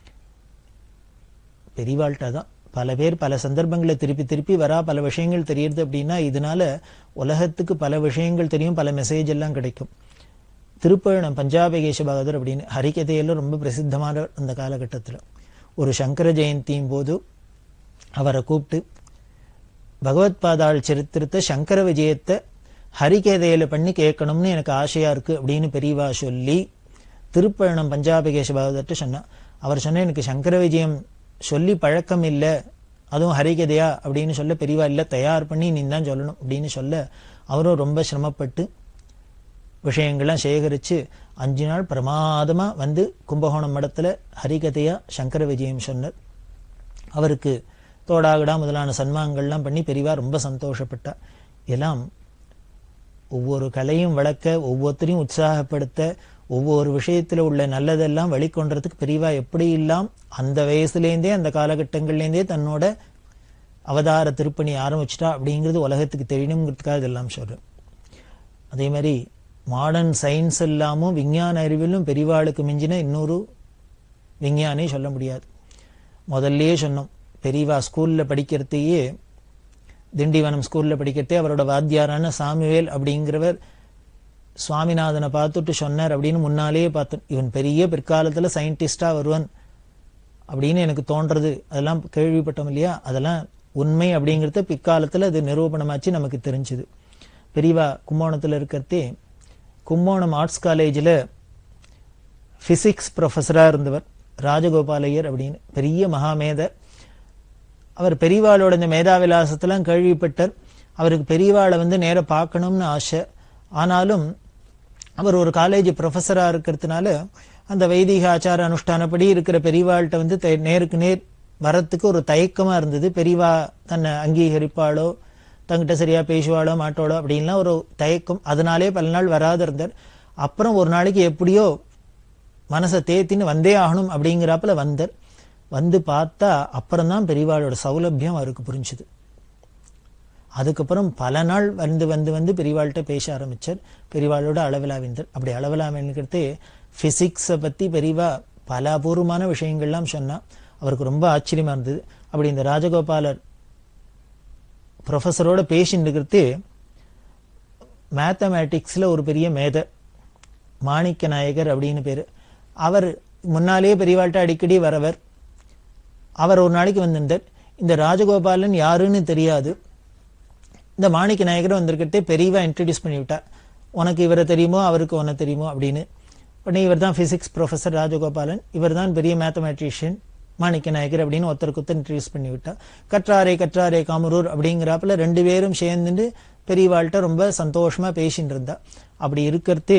பெரியவாள்கிட்ட தான் பல பேர் பல சந்தர்ப்பங்களை திருப்பி திருப்பி வரா பல விஷயங்கள் தெரியுது அப்படின்னா இதனால உலகத்துக்கு பல விஷயங்கள் தெரியும் பல மெசேஜ் எல்லாம் கிடைக்கும் திருப்பழனம் பஞ்சாபகேஷ பகதர் அப்படின்னு ஹரிகதையில ரொம்ப பிரசித்தமான அந்த காலகட்டத்தில் ஒரு சங்கர ஜெயந்தியும் போது அவரை கூப்பிட்டு பகவத் பாதாள் சரித்திரத்தை சங்கர விஜயத்தை ஹரிகேதையில பண்ணி கேட்கணும்னு எனக்கு ஆசையா இருக்கு அப்படின்னு பெரியவா சொல்லி திருப்பழனம் பஞ்சாபகேஷ பகதர்கிட்ட சொன்னா அவர் சொன்ன எனக்கு சங்கர விஜயம் சொல்லி பழக்கம் இல்லை அதுவும் ஹரிகதையா அப்படின்னு சொல்ல பெரியவா இல்லை தயார் பண்ணி நீ தான் சொல்லணும் அப்படின்னு சொல்ல அவரும் ரொம்ப சிரமப்பட்டு விஷயங்கள்லாம் சேகரிச்சு அஞ்சு நாள் பிரமாதமா வந்து கும்பகோணம் மடத்துல ஹரிகதையா சங்கர விஜயம் சொன்னார் அவருக்கு தோடாகடா முதலான சன்மானங்கள்லாம் பண்ணி பெரியவா ரொம்ப சந்தோஷப்பட்டா எல்லாம் ஒவ்வொரு கலையும் வளர்க்க ஒவ்வொருத்தரையும் உற்சாகப்படுத்த ஒவ்வொரு விஷயத்துல உள்ள நல்லதெல்லாம் வெளிக்கொண்டதுக்கு பெரியவா எப்படி இல்லாம் அந்த வயசுலேருந்தே அந்த காலகட்டங்கள்லேருந்தே தன்னோட அவதார திருப்பணி ஆரம்பிச்சிட்டா அப்படிங்கிறது உலகத்துக்கு தெரியணுங்கிறதுக்காக இதெல்லாம் சொல்றேன் அதே மாதிரி மாடர்ன் சயின்ஸ் எல்லாமும் விஞ்ஞான அறிவிலும் பெரியவாளுக்கு மிஞ்சின இன்னொரு விஞ்ஞானே சொல்ல முடியாது முதல்லயே சொன்னோம் பெரியவா ஸ்கூல்ல படிக்கிறதையே திண்டிவனம் ஸ்கூல்ல படிக்கிறதே அவரோட வாத்தியாரான சாமிவேல் அப்படிங்கிறவர் சுவாமிநாதனை பார்த்துட்டு சொன்னார் அப்படின்னு முன்னாலேயே பார்த்தோம் இவன் பெரிய பிற்காலத்துல சயின்டிஸ்டா வருவான் அப்படின்னு எனக்கு தோன்றது அதெல்லாம் கேள்விப்பட்டோம் இல்லையா அதெல்லாம் உண்மை அப்படிங்கிறத பிற்காலத்துல அது நிரூபணமாச்சு நமக்கு தெரிஞ்சுது பெரியவா கும்போணத்துல இருக்கிறதே கும்போணம் ஆர்ட்ஸ் காலேஜில் ஃபிசிக்ஸ் ப்ரொஃபஸராக இருந்தவர் ராஜகோபாலையர் அப்படின்னு பெரிய மகாமேதர் அவர் பெரியவாளோட இந்த மேதாவிலாசத்தெல்லாம் கேள்விப்பட்டார் அவருக்கு பெரியவாளை வந்து நேர பார்க்கணும்னு ஆசை ஆனாலும் அவர் ஒரு காலேஜ் ப்ரொஃபஸரா இருக்கிறதுனால அந்த வைதிக ஆச்சார அனுஷ்டானப்படி இருக்கிற பெரியவாள்கிட்ட வந்து தே- நேருக்கு நேர் வரத்துக்கு ஒரு தயக்கமா இருந்தது பெரியவா தன்னை அங்கீகரிப்பாளோ தங்கிட்ட சரியா பேசுவாளோ மாட்டோளோ அப்படின்லாம் ஒரு தயக்கம் அதனாலே பல நாள் வராது இருந்தார் அப்புறம் ஒரு நாளைக்கு எப்படியோ மனசை தேத்தின்னு வந்தே ஆகணும் அப்படிங்கிறாப்புல வந்தார் வந்து பார்த்தா அப்புறம்தான் பெரியவாளோட சௌலபியம் அவருக்கு புரிஞ்சுது அதுக்கப்புறம் பல நாள் வந்து வந்து வந்து பெரியவாள்கிட்ட பேச ஆரம்பிச்சார் பெரியவாளோட அளவிலாவிந்தர் அப்படி அளவிலாவின்றது பிசிக்ஸை பத்தி பெரியவா பல அபூர்வமான விஷயங்கள்லாம் சொன்னா அவருக்கு ரொம்ப ஆச்சரியமா இருந்தது அப்படி இந்த ராஜகோபாலர் ப்ரொஃபஸரோட பேசிட்டு இருக்கிறது மேத்தமேட்டிக்ஸ்ல ஒரு பெரிய மேதை மாணிக்க நாயகர் அப்படின்னு பேரு அவர் முன்னாலேயே பெரியவாள்கிட்ட அடிக்கடி வரவர் அவர் ஒரு நாளைக்கு வந்திருந்தார் இந்த ராஜகோபாலன் யாருன்னு தெரியாது இந்த மாணிக்க நாயகர் வந்திருக்கிறதே பெரியவா இன்ட்ரடியூஸ் பண்ணி விட்டா உனக்கு இவரை தெரியுமோ அவருக்கு உன்னை தெரியுமோ அப்படின்னு உடனே இவர் தான் பிசிக்ஸ் ப்ரொஃபசர் ராஜகோபாலன் இவர் தான் பெரிய மேத்தமேட்டிஷியன் மாணிக்க நாயகர் அப்படின்னு ஒருத்தருக்கு ஒருத்தர் இன்ட்ரடியூஸ் பண்ணி விட்டா கற்றாரே கற்றாரே காமரூர் அப்படிங்கிறாப்புல ரெண்டு பேரும் சேர்ந்துட்டு பெரியவாள்கிட்ட ரொம்ப சந்தோஷமா பேசிட்டு இருந்தா அப்படி இருக்கிறதே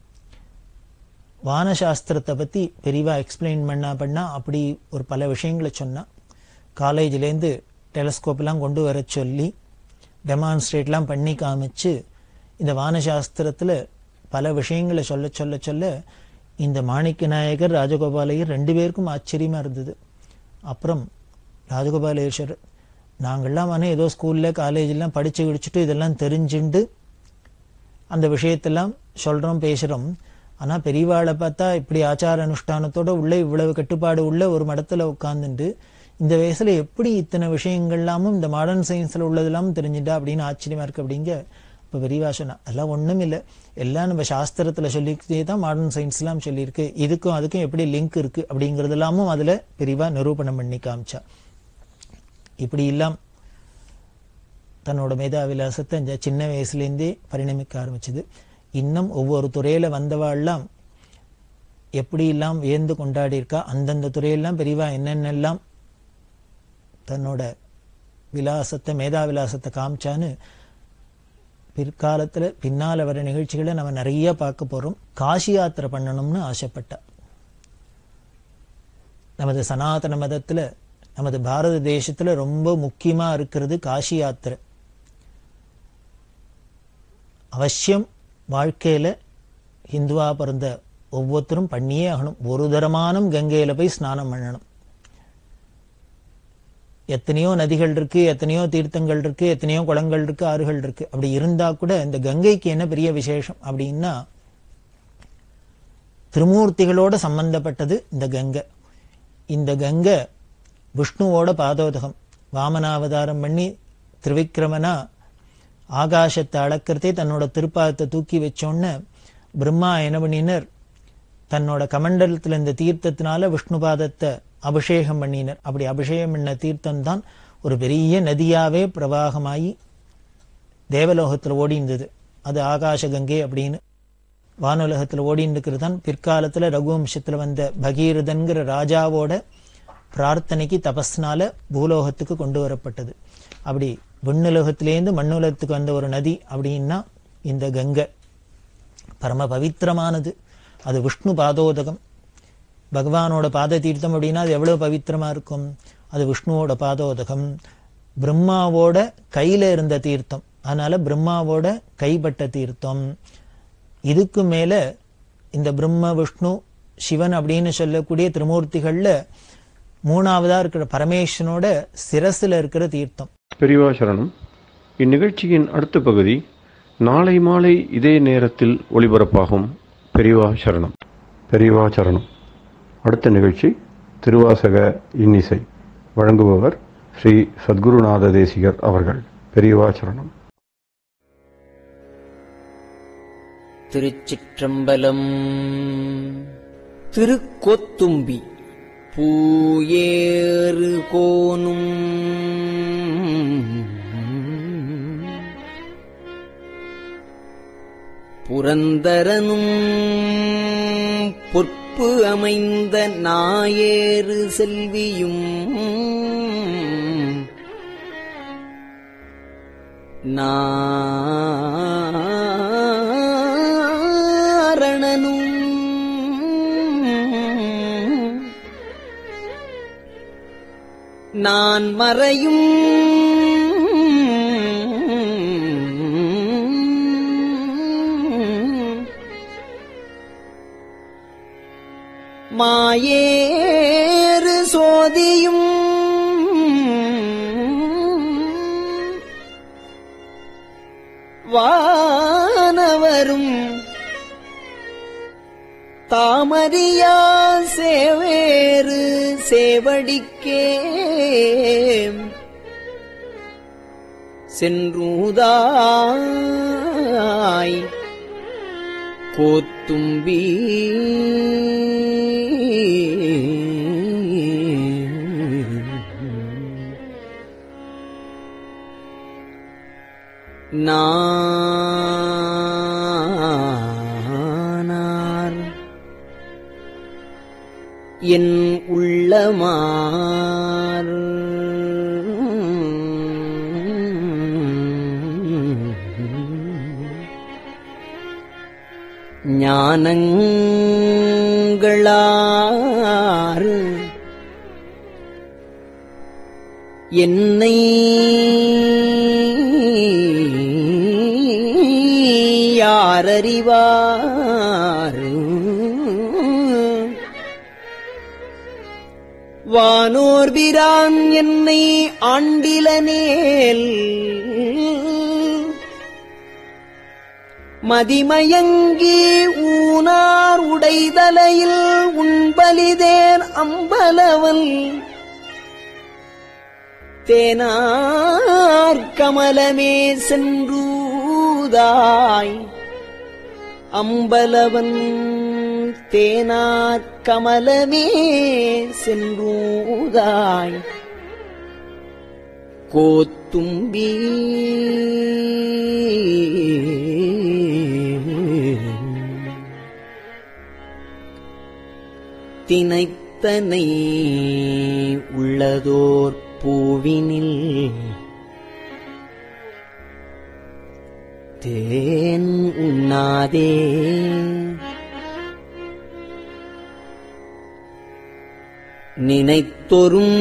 வானசாஸ்திரத்தை பத்தி பெரியவா எக்ஸ்பிளைன் பண்ணா பண்ணா அப்படி ஒரு பல விஷயங்களை சொன்னா காலேஜ்லேருந்து டெலஸ்கோப்லாம் கொண்டு வர சொல்லி டெமான்ஸ்ட்ரேட்லாம் பண்ணி காமிச்சு இந்த வானசாஸ்திரத்துல பல விஷயங்களை சொல்ல சொல்ல சொல்ல இந்த மாணிக்க நாயகர் ராஜகோபாலையர் ரெண்டு பேருக்கும் ஆச்சரியமா இருந்தது அப்புறம் ராஜகோபாலேஸ்வர் நாங்கள்லாம் ஆனால் ஏதோ ஸ்கூல்ல காலேஜ்லாம் படிச்சு கிடிச்சிட்டு இதெல்லாம் தெரிஞ்சுண்டு அந்த விஷயத்தெல்லாம் சொல்றோம் பேசுறோம் ஆனா பெரியவாளை பார்த்தா இப்படி ஆச்சார அனுஷ்டானத்தோட உள்ள இவ்வளவு கட்டுப்பாடு உள்ள ஒரு மடத்துல உட்கார்ந்துட்டு இந்த வயசுல எப்படி இத்தனை விஷயங்கள்லாமும் இந்த மாடர்ன் சயின்ஸ்ல உள்ளதெல்லாம் தெரிஞ்சுட்டா அப்படின்னு ஆச்சரியமா இருக்கு அப்படிங்க இப்ப பெரியவா சொன்னா அதெல்லாம் ஒண்ணும் இல்ல எல்லாம் நம்ம சாஸ்திரத்துல சொல்லிக்கிட்டே தான் மாடர்ன் சயின்ஸ் எல்லாம் சொல்லியிருக்கு இதுக்கும் அதுக்கும் எப்படி லிங்க் இருக்கு அப்படிங்கறது எல்லாமும் அதுல பெரியவா நிரூபணம் பண்ணி காமிச்சா இப்படி எல்லாம் தன்னோட மேதாவிலாசத்தை இந்த சின்ன வயசுலேருந்தே பரிணமிக்க ஆரம்பிச்சது இன்னும் ஒவ்வொரு துறையில வந்தவாள்லாம் எப்படி எல்லாம் வியந்து கொண்டாடி இருக்கா அந்தந்த துறையெல்லாம் பெரியவா என்னென்னலாம் தன்னோட விலாசத்தை மேதா விலாசத்தை காமிச்சான்னு பிற்காலத்துல பின்னால வர நிகழ்ச்சிகளை நம்ம நிறைய பார்க்க போறோம் காசி யாத்திரை பண்ணணும்னு ஆசைப்பட்டா நமது சனாதன மதத்துல நமது பாரத தேசத்துல ரொம்ப முக்கியமா இருக்கிறது காசி யாத்திரை அவசியம் வாழ்க்கையில ஹிந்துவா பிறந்த ஒவ்வொருத்தரும் பண்ணியே ஆகணும் ஒரு தரமானும் கங்கையில போய் ஸ்நானம் பண்ணணும் எத்தனையோ நதிகள் இருக்கு எத்தனையோ தீர்த்தங்கள் இருக்கு எத்தனையோ குளங்கள் இருக்கு ஆறுகள் இருக்கு அப்படி இருந்தா கூட இந்த கங்கைக்கு என்ன பெரிய விசேஷம் அப்படின்னா திருமூர்த்திகளோட சம்பந்தப்பட்டது இந்த கங்கை இந்த கங்கை விஷ்ணுவோட பாதோதகம் வாமனாவதாரம் பண்ணி திரிவிக்ரமனா ஆகாசத்தை அளக்கிறதே தன்னோட திருப்பாதத்தை தூக்கி வச்சோன்னு பிரம்மா என்ன பண்ணினர் தன்னோட கமண்டலத்துல இந்த தீர்த்தத்தினால விஷ்ணு பாதத்தை அபிஷேகம் பண்ணினர் அப்படி அபிஷேகம் பண்ண தீர்த்தம் தான் ஒரு பெரிய நதியாவே பிரவாகமாயி தேவலோகத்துல ஓடி இருந்தது அது ஆகாச கங்கை அப்படின்னு வானுலகத்துல ஓடின்னு இருக்கிறது தான் பிற்காலத்துல ரகுவம்சத்துல வந்த பகீரதன்கிற ராஜாவோட பிரார்த்தனைக்கு தபஸ்னால பூலோகத்துக்கு கொண்டு வரப்பட்டது அப்படி விண்ணுலகத்திலேருந்து மண்ணுலகத்துக்கு வந்த ஒரு நதி அப்படின்னா இந்த கங்கை பரம பவித்திரமானது அது விஷ்ணு பாதோதகம் பகவானோட பாத தீர்த்தம் அப்படின்னா அது எவ்வளவு பவித்திரமா இருக்கும் அது விஷ்ணுவோட பாதோதகம் பிரம்மாவோட கையில இருந்த தீர்த்தம் அதனால பிரம்மாவோட கைப்பட்ட தீர்த்தம் இதுக்கு மேல இந்த பிரம்ம விஷ்ணு சிவன் அப்படின்னு சொல்லக்கூடிய திருமூர்த்திகள்ல மூணாவதா இருக்கிற பரமேஸ்வரனோட சிரசுல இருக்கிற தீர்த்தம் பெரியவா சரணம் இந்நிகழ்ச்சியின் அடுத்த பகுதி நாளை மாலை இதே நேரத்தில் ஒளிபரப்பாகும் பெரியவா சரணம் பெரியவா சரணம் அடுத்த நிகழ்ச்சி திருவாசக இன்னிசை வழங்குபவர் ஸ்ரீ சத்குருநாத தேசிகர் அவர்கள் பெரியவா சரணம் திருச்சிற்றம்பலம் திருக்கோத்தும்பி பூயேறு கோனும் புரந்தரனும் பொற் நட்பு அமைந்த நாயேறு செல்வியும் நாரணனும் நான் மறையும் மாயேறு சோதியும் வானவரும் தாமரியா சேவேறு சேவடிக்கே சென்றூதாய் கோத்தும்பி நானார் என் உள்ளமார் ஞானங்களாறு என்னை யாரறிவார் வானோர்பிரான் என்னை ஆண்டிலனேல் மதிமயங்கி ஊனார் உடைதலையில் உண்பலிதேன் அம்பலவல் தேனார் கமலமே சென்றூதாய் அம்பலவன் தேனார் கமலமே சென்றூதாய் கோத்தும்பி தினைத்தனை உள்ளதோர் பூவினில் தேன் உண்ணாதே நினைத்தொரும்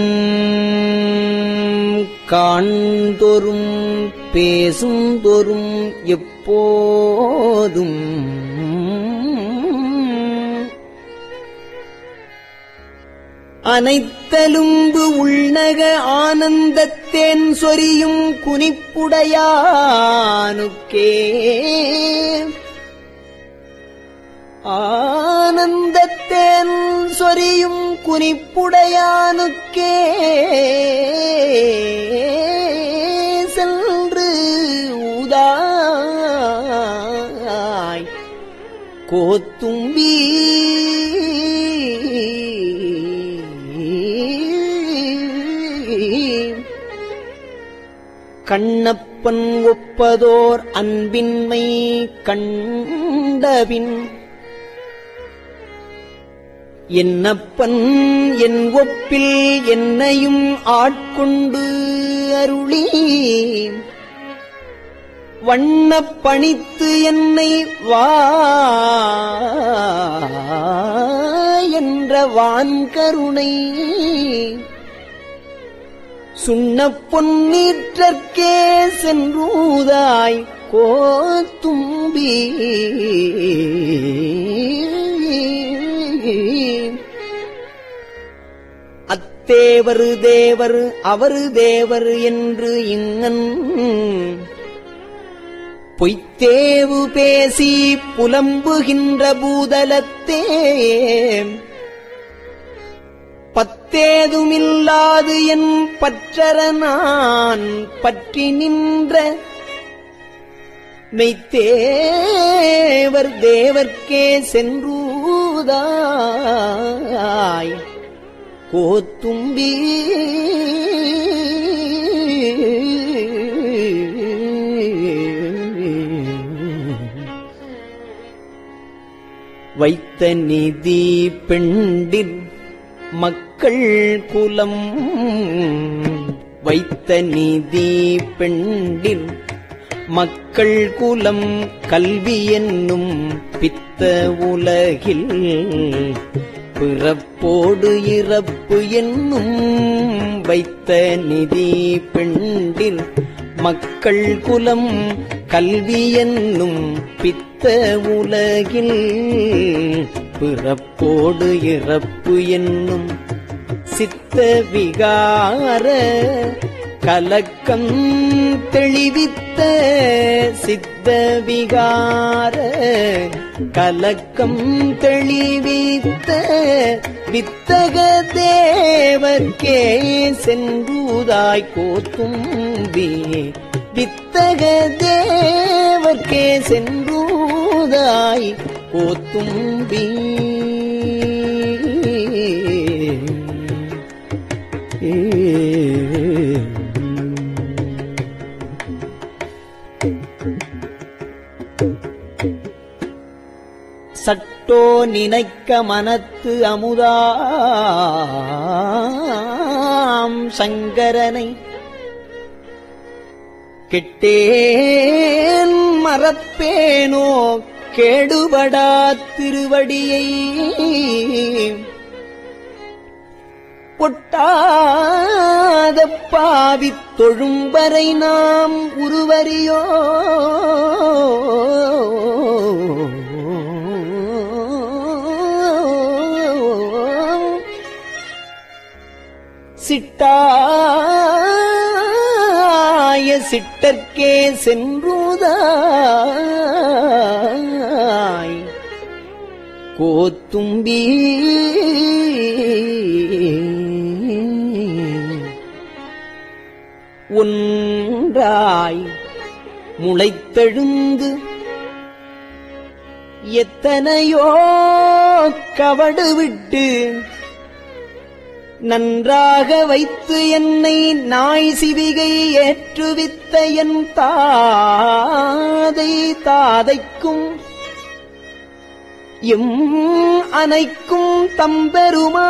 காண்தொரும் பேசுந்தொரும் எப்போதும் அனைத்தலும்பு உள்நக ஆனந்தத்தேன் சொரியும் குனிப்புடையானுக்கே ஆனந்தத்தேன் சொரியும் குனிப்புடையானுக்கே சென்று ஊதாய் கோத்தும்பி கண்ணப்பன் ஒப்பதோர் அன்பின்மை கண்டபின் என்னப்பன் என் ஒப்பில் என்னையும் ஆட்கொண்டு அருளி வண்ணப் பணித்து என்னை வா என்ற வான்கருணை சுண்ணப் பொன்னீற்றற்கே சென்றூதாய் கோத்தும்பி அத்தேவரு தேவர் அவரு தேவர் என்று இங்கன் பொய்த்தேவு பேசி புலம்புகின்ற பூதலத்தே பத்தேதுமில்லாது என் பற்றற நான் பற்றி நின்ற மெய்த்தேவர் தேவர்க்கே சென்றூதாய் கோத்தும்பி வைத்த வைத்த நிதி பெண்டின் மக்கள் குலம் வைத்த நிதி பெண்டின் மக்கள் குலம் கல்வி என்னும் பித்த உலகில் பிறப்போடு இறப்பு என்னும் வைத்த நிதி பெண்டில் மக்கள் குலம் கல்வி என்னும் பித்த உலகில் பிறப்போடு இறப்பு என்னும் சித்த விகார கலக்கம் தெளிவித்த சித்த விகார கலக்கம் தெளிவித்த வித்தக தேவர்க்கே சென்றுதாய் கோத்தும்பி வித்தக தேவர்க்கே சென்றுதாய் கோத்தும்பி சட்டோ நினைக்க மனத்து அமுதாம் சங்கரனை கெட்டேன் மறப்பேனோ கேடுபடா திருவடியை ஒட்டாத பாவித் தொழும்பரை நாம் உருவறியோ சிட்டாய சிட்டர்க்கே சென்றுதாய் கோத்தும்பி ஒன்றாய் முளைத்தெழுந்து எத்தனையோ கவடு விட்டு நன்றாக வைத்து என்னை நாய் சிவிகை ஏற்றுவித்த என் தாதை தாதைக்கும் எம் அனைக்கும் தம்பெருமா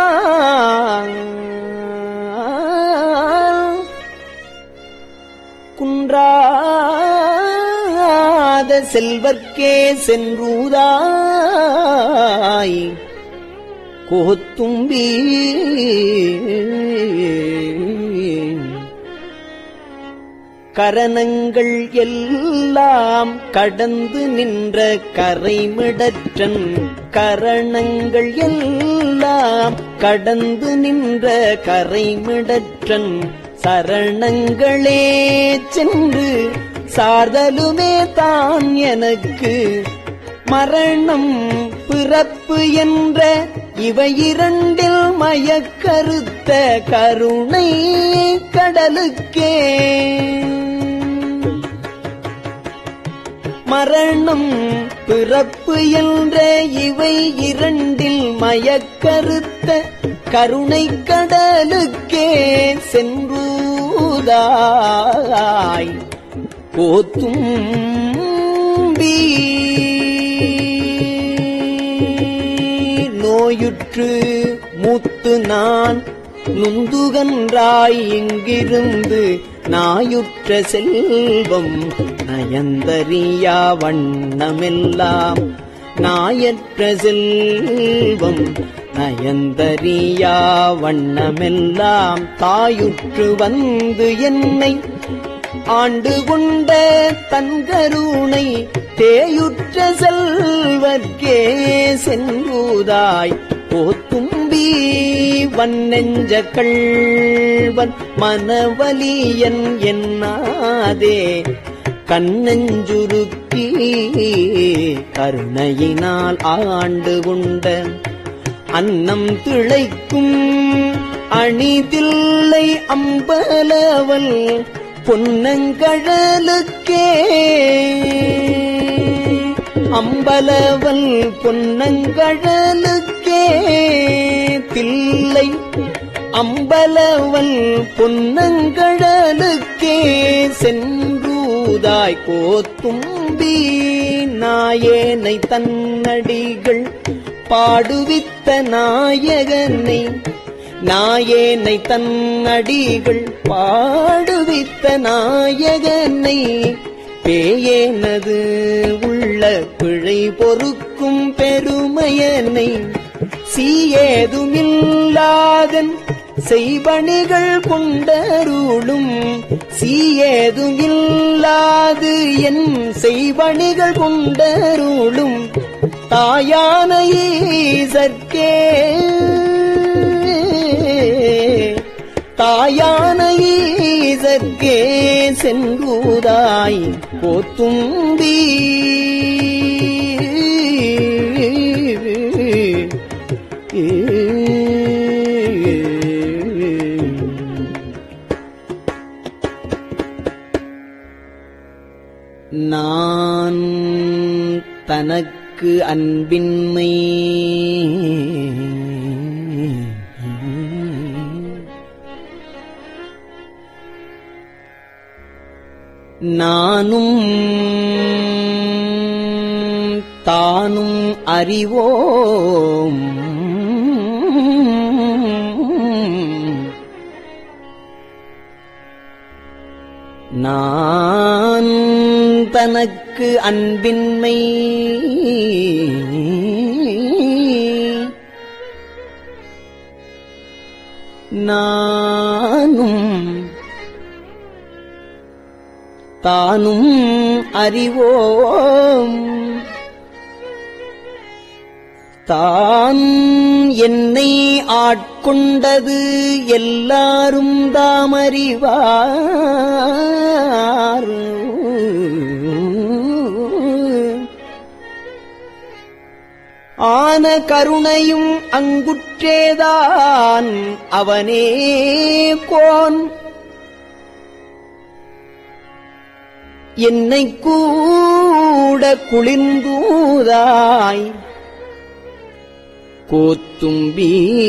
குன்றாத செல்வர்க்கே சென்றுதாய் கோத்தும்பி கரணங்கள் எல்லாம் கடந்து நின்ற கரைமிடற்றன் கரணங்கள் எல்லாம் கடந்து நின்ற கரைமிடற்றன் சரணங்களே சென்று சார்தலுமே தான் எனக்கு மரணம் பிறப்பு என்ற இவை இரண்டில் மயக்கருத்த கருணை கடலுக்கே மரணம் பிறப்பு என்ற இவை இரண்டில் மயக்கருத்த கருணை கடலுக்கே சென்றுதாய் கோத்தும்பி நோயுற்று மூத்து நான் நுந்துகன்றாய் இங்கிருந்து நாயுற்ற செல்வம் நயந்தறியா வண்ணமெல்லாம் நாயற்ற செல்வம் நயந்தறியா வண்ணமெல்லாம் தாயுற்று வந்து என்னை ஆண்டு கொண்ட தன்கருணை தேயுற்ற செல்வர்க்கே சென்றுதாய் போத்தும்பி வன்னெஞ்ச கள்வன் மனவலியன் என்னாதே கண்ணெஞ்சுருக்கி கருணையினால் ஆண்டு கொண்ட அன்னம் திளைக்கும் அணிதில்லை அம்பலவல் பொன்னங்கழலுக்கே அம்பலவல் பொன்னங்கழலுக்கே தில்லை அம்பலவல் பொன்னங்கழலுக்கே சென்றுதாய் சென்றூதாய் கோத்தும்பி நாயேனை தன்னடிகள் பாடுவித்த நாயகனை நாயேனை தன்னடிகள் பாடுவித்த நாயகனை பேயேனது உள்ள பிழை பொறுக்கும் பெருமையனை சீயேதுமில்லாதன் செய்பணிகள் கொண்டருளும் சீயேதுமில்லாது என் செய்பணிகள் கொண்டருளும் தாயான ஈசற்கே தாயான ஈசற்கே சென்றூதாய் கோத்தும்பி நான் தனக்கு அன்பின்மை நானும் தானும் அறிவோம் நான் தனக்கு அன்பின்மை நானும் தானும் அறிவோம் தான் என்னை ஆட்கொண்டது எல்லாரும் தாமறிவார் ஆன கருணையும் அங்குற்றேதான் அவனே கோன் என்னை கூட குளிர்ந்தூதாய் கோத்தும்பி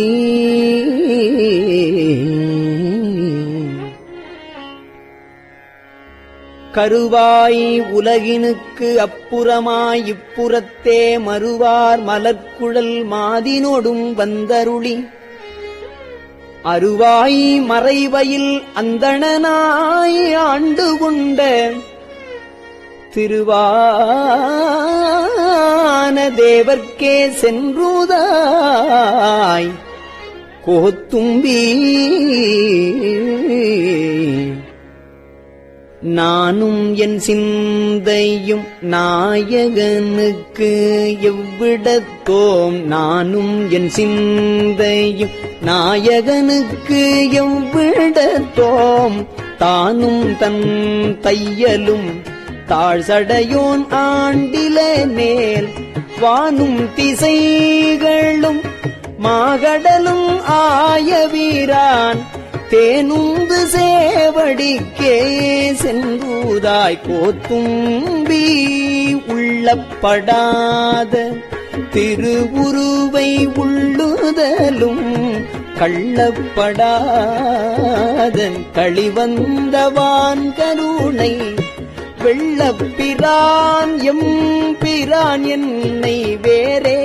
கருவாய் உலகினுக்கு அப்புறமாய் இப்புறத்தே மறுவார் மலர்க்குழல் மாதினோடும் வந்தருளி அருவாய் மறைவையில் அந்தணனாய் ஆண்டு கொண்ட திருவான தேவர்க்கே சென்றுதாய் கோத்தும்பி நானும் என் சிந்தையும் நாயகனுக்கு எவ்விடத்தோம் நானும் என் சிந்தையும் நாயகனுக்கு எவ்விடத்தோம் தானும் தன் தையலும் தாழ்சடையோன் ஆண்டில மேல் வானும் திசைகளும் மாகடலும் ஆய வீரான் தேனுந்து சேவடிக்கே சென்றுதாய் கோத்தும்பி உள்ளப்படாத திருவுருவை உள்ளுதலும் கள்ளப்படாதன் களிவந்தவான் கருணை வெள்ளப்பிரான் எம் பிரான் என்னை வேறே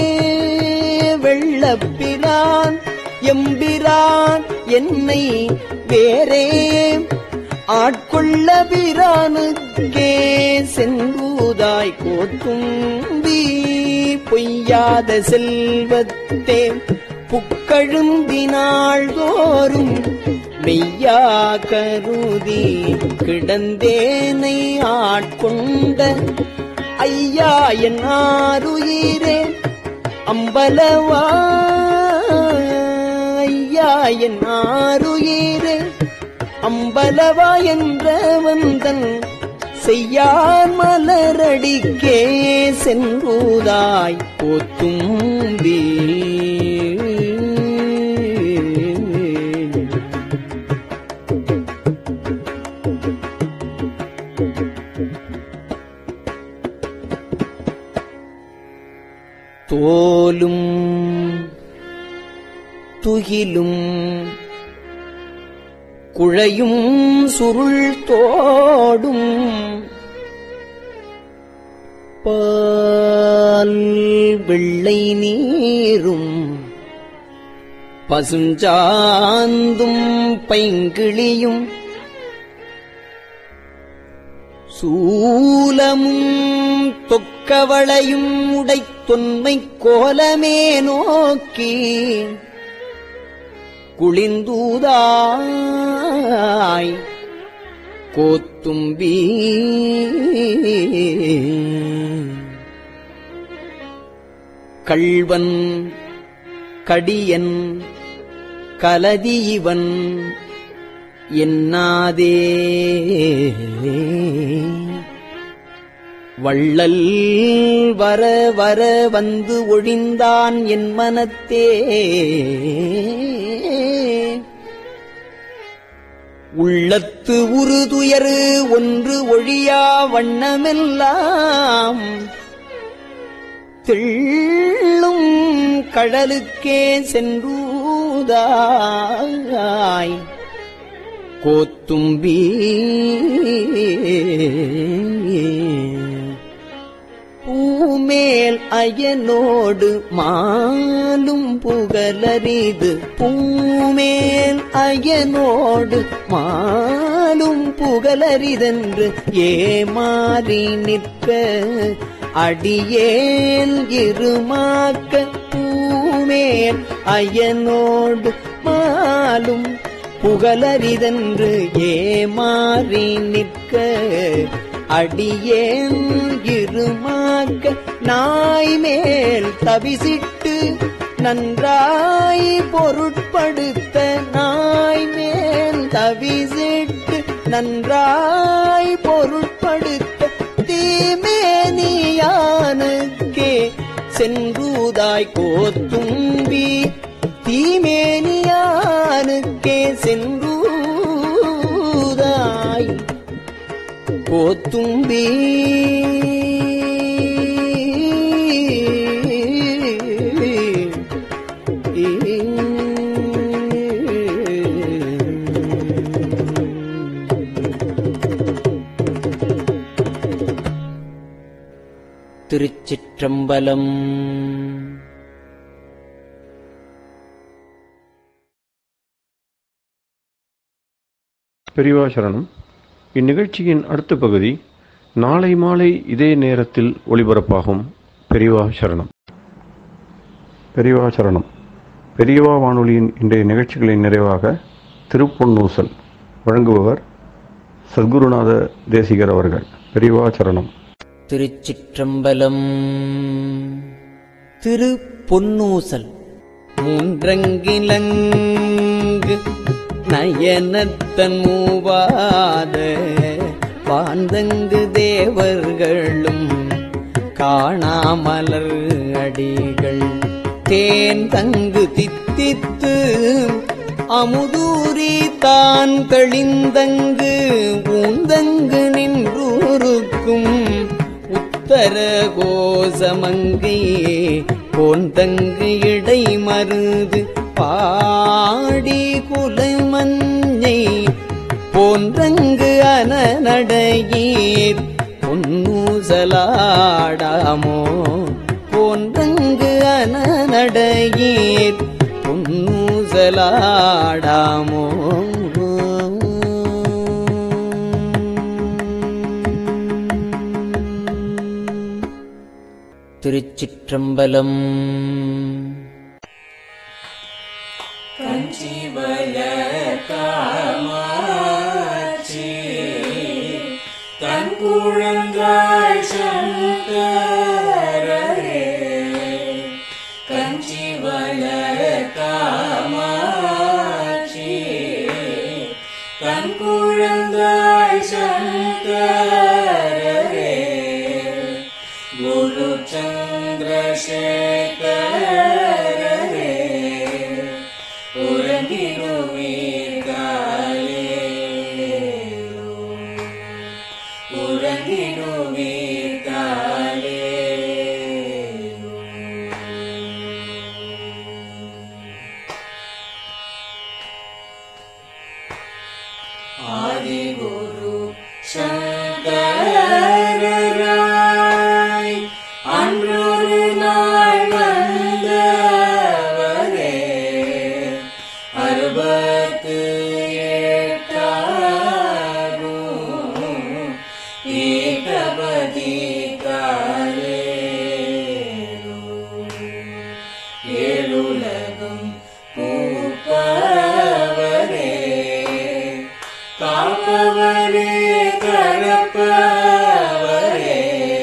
வெள்ளப்பிரான் எம்பிரான் என்னை வேறே ஆட்கொள்ள பிரானுக்கே சென்றுதாய் கோத்தும்பி பொய்யாத செல்வத்தே புக்கழுந்தினாள் தோறும் மெய்யா கருதி கிடந்தேனை ஆட்கொண்ட ஐயா என் ஆருயிரே அம்பலவா ஐயா என் ஆருயிரே அம்பலவா என்ற வந்தன் செய்யார் மலரடிக்கே சென்றுதாய் போத்தும்பி தோலும் துகிலும் குழையும் சுருள் தோடும் பால் வெள்ளை நீரும் பசுஞ்சாந்தும் பைங்கிளியும் சூலமும் தொக்கவளையும் உடைத்தொன்மை கோலமே நோக்கி குளிந்தூதாய் கோத்தும்பி கள்வன் கடியன் கலதி இவன் என்னாதே வள்ளல் வர வர வந்து ஒழிந்தான் என் மனத்தே உள்ளத்து உறுதுயரு ஒன்று ஒழியா வண்ணமெல்லாம் தெள்ளும் கடலுக்கே சென்றூதாய் கோத்தும்பி பூமேல் அயனோடு மாலும் புகழரிது பூமேல் அயனோடு மாலும் புகழரிதென்று ஏமாறி நிற்க அடியேன் இருமாக்க பூமேல் அயனோடு மாலும் புகழரிதென்று ஏமாறி நிற்க அடியேன் இருமாக்க நாய் மேல் தவிசிட்டு நன்றாய் பொருட்படுத்த நாய் மேல் தவிசிட்டு நன்றாய் பொருட்படுத்த தீமேனியானுக்கே சென்றுதாய் கோத்தும்பி தீமேனியானுக்கே சென்றுதாய் கோத்தும்பி திருச்சிற்றம்பலம் பெரியவா சரணம் இந்நிகழ்ச்சியின் அடுத்த பகுதி நாளை மாலை இதே நேரத்தில் ஒளிபரப்பாகும் பெரியவா சரணம் பெரியவா சரணம் பெரியவா வானொலியின் இன்றைய நிகழ்ச்சிகளின் நிறைவாக திருப்பொன்னூசல் வழங்குபவர் சத்குருநாத தேசிகர் அவர்கள் பெரியவா சரணம் திருச்சிற்றம்பலம் திரு பொன்னூசல் மூன்றங்கிலங்கு நயனத்தன் மூவாத வாழ்ந்தங்கு தேவர்களும் காணாமலர் அடிகள் தேன் தங்கு தித்தித்து அமுதூரி தான் தெளிந்தங்கு ஊந்தங்கு நின்றூருக்கும் உத்தர கோசமங்கை போந்தங்கு இடை மருது பாடி குலமஞ்சை போன்றங்கு அனநடையீர் பொன்னூசலாடாமோ போன்றங்கு அனநடையீர் பொன்னூசலாடாமோ திருச்சிற்றம்பலம் ஆதிகுரு சங்கராய் அன்றொரு நாள் வந்தவரே அறுபத்து எட்டாகும் ஏகபதி காலேரோ ஏழுலகும் பூப்பவரே காப்பவரே கரப்பவரே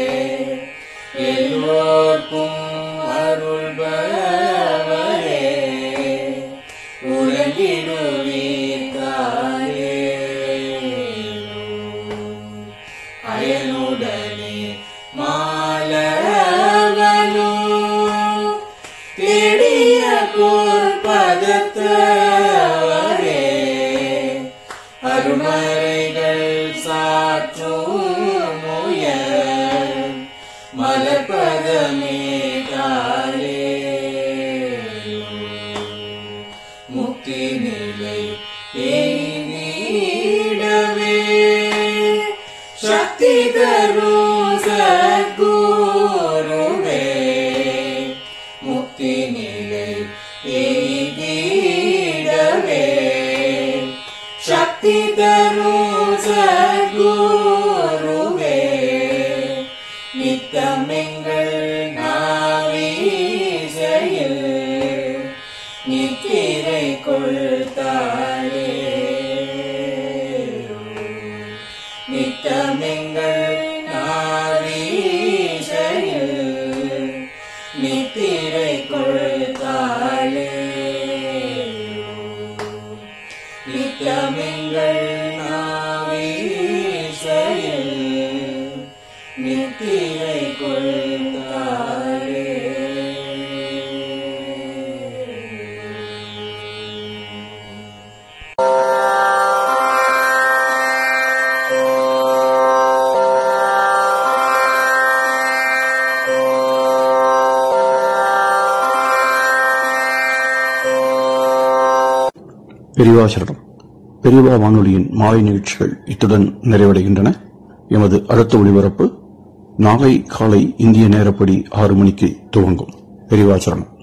எல்லோர்க்கும் அருள்பவரே உலகிடுவீர் அயனுடனே மாலவனோ தேடிய பொற்பதத்தவரே அருமறைகள் சாற்றும் முயல் மலப்பதமே காலே முக்தி நிலை எய்திடவே சக்தி தரும் சத்குருவே முக்தி நிலை எய்திடவே சக்தி தரும் சத்குருவே நித்தமெங்கள் நாவீசையில் நித்திரை கொள்தாரே நித்தமெங்கள் நாவீசையில் நித்திரை கொள்தாளே நித்தமெங்கள் நாவீசையில் நித்திரை கொள்தாளே பெரியவாசரணம் பெரியவா வானொலியின் மாலை நிகழ்ச்சிகள் இத்துடன் நிறைவடைகின்றன எமது அடுத்த ஒளிபரப்பு நாளை காலை இந்திய நேரப்படி ஆறு மணிக்கு துவங்கும் பெரியவாசரணம்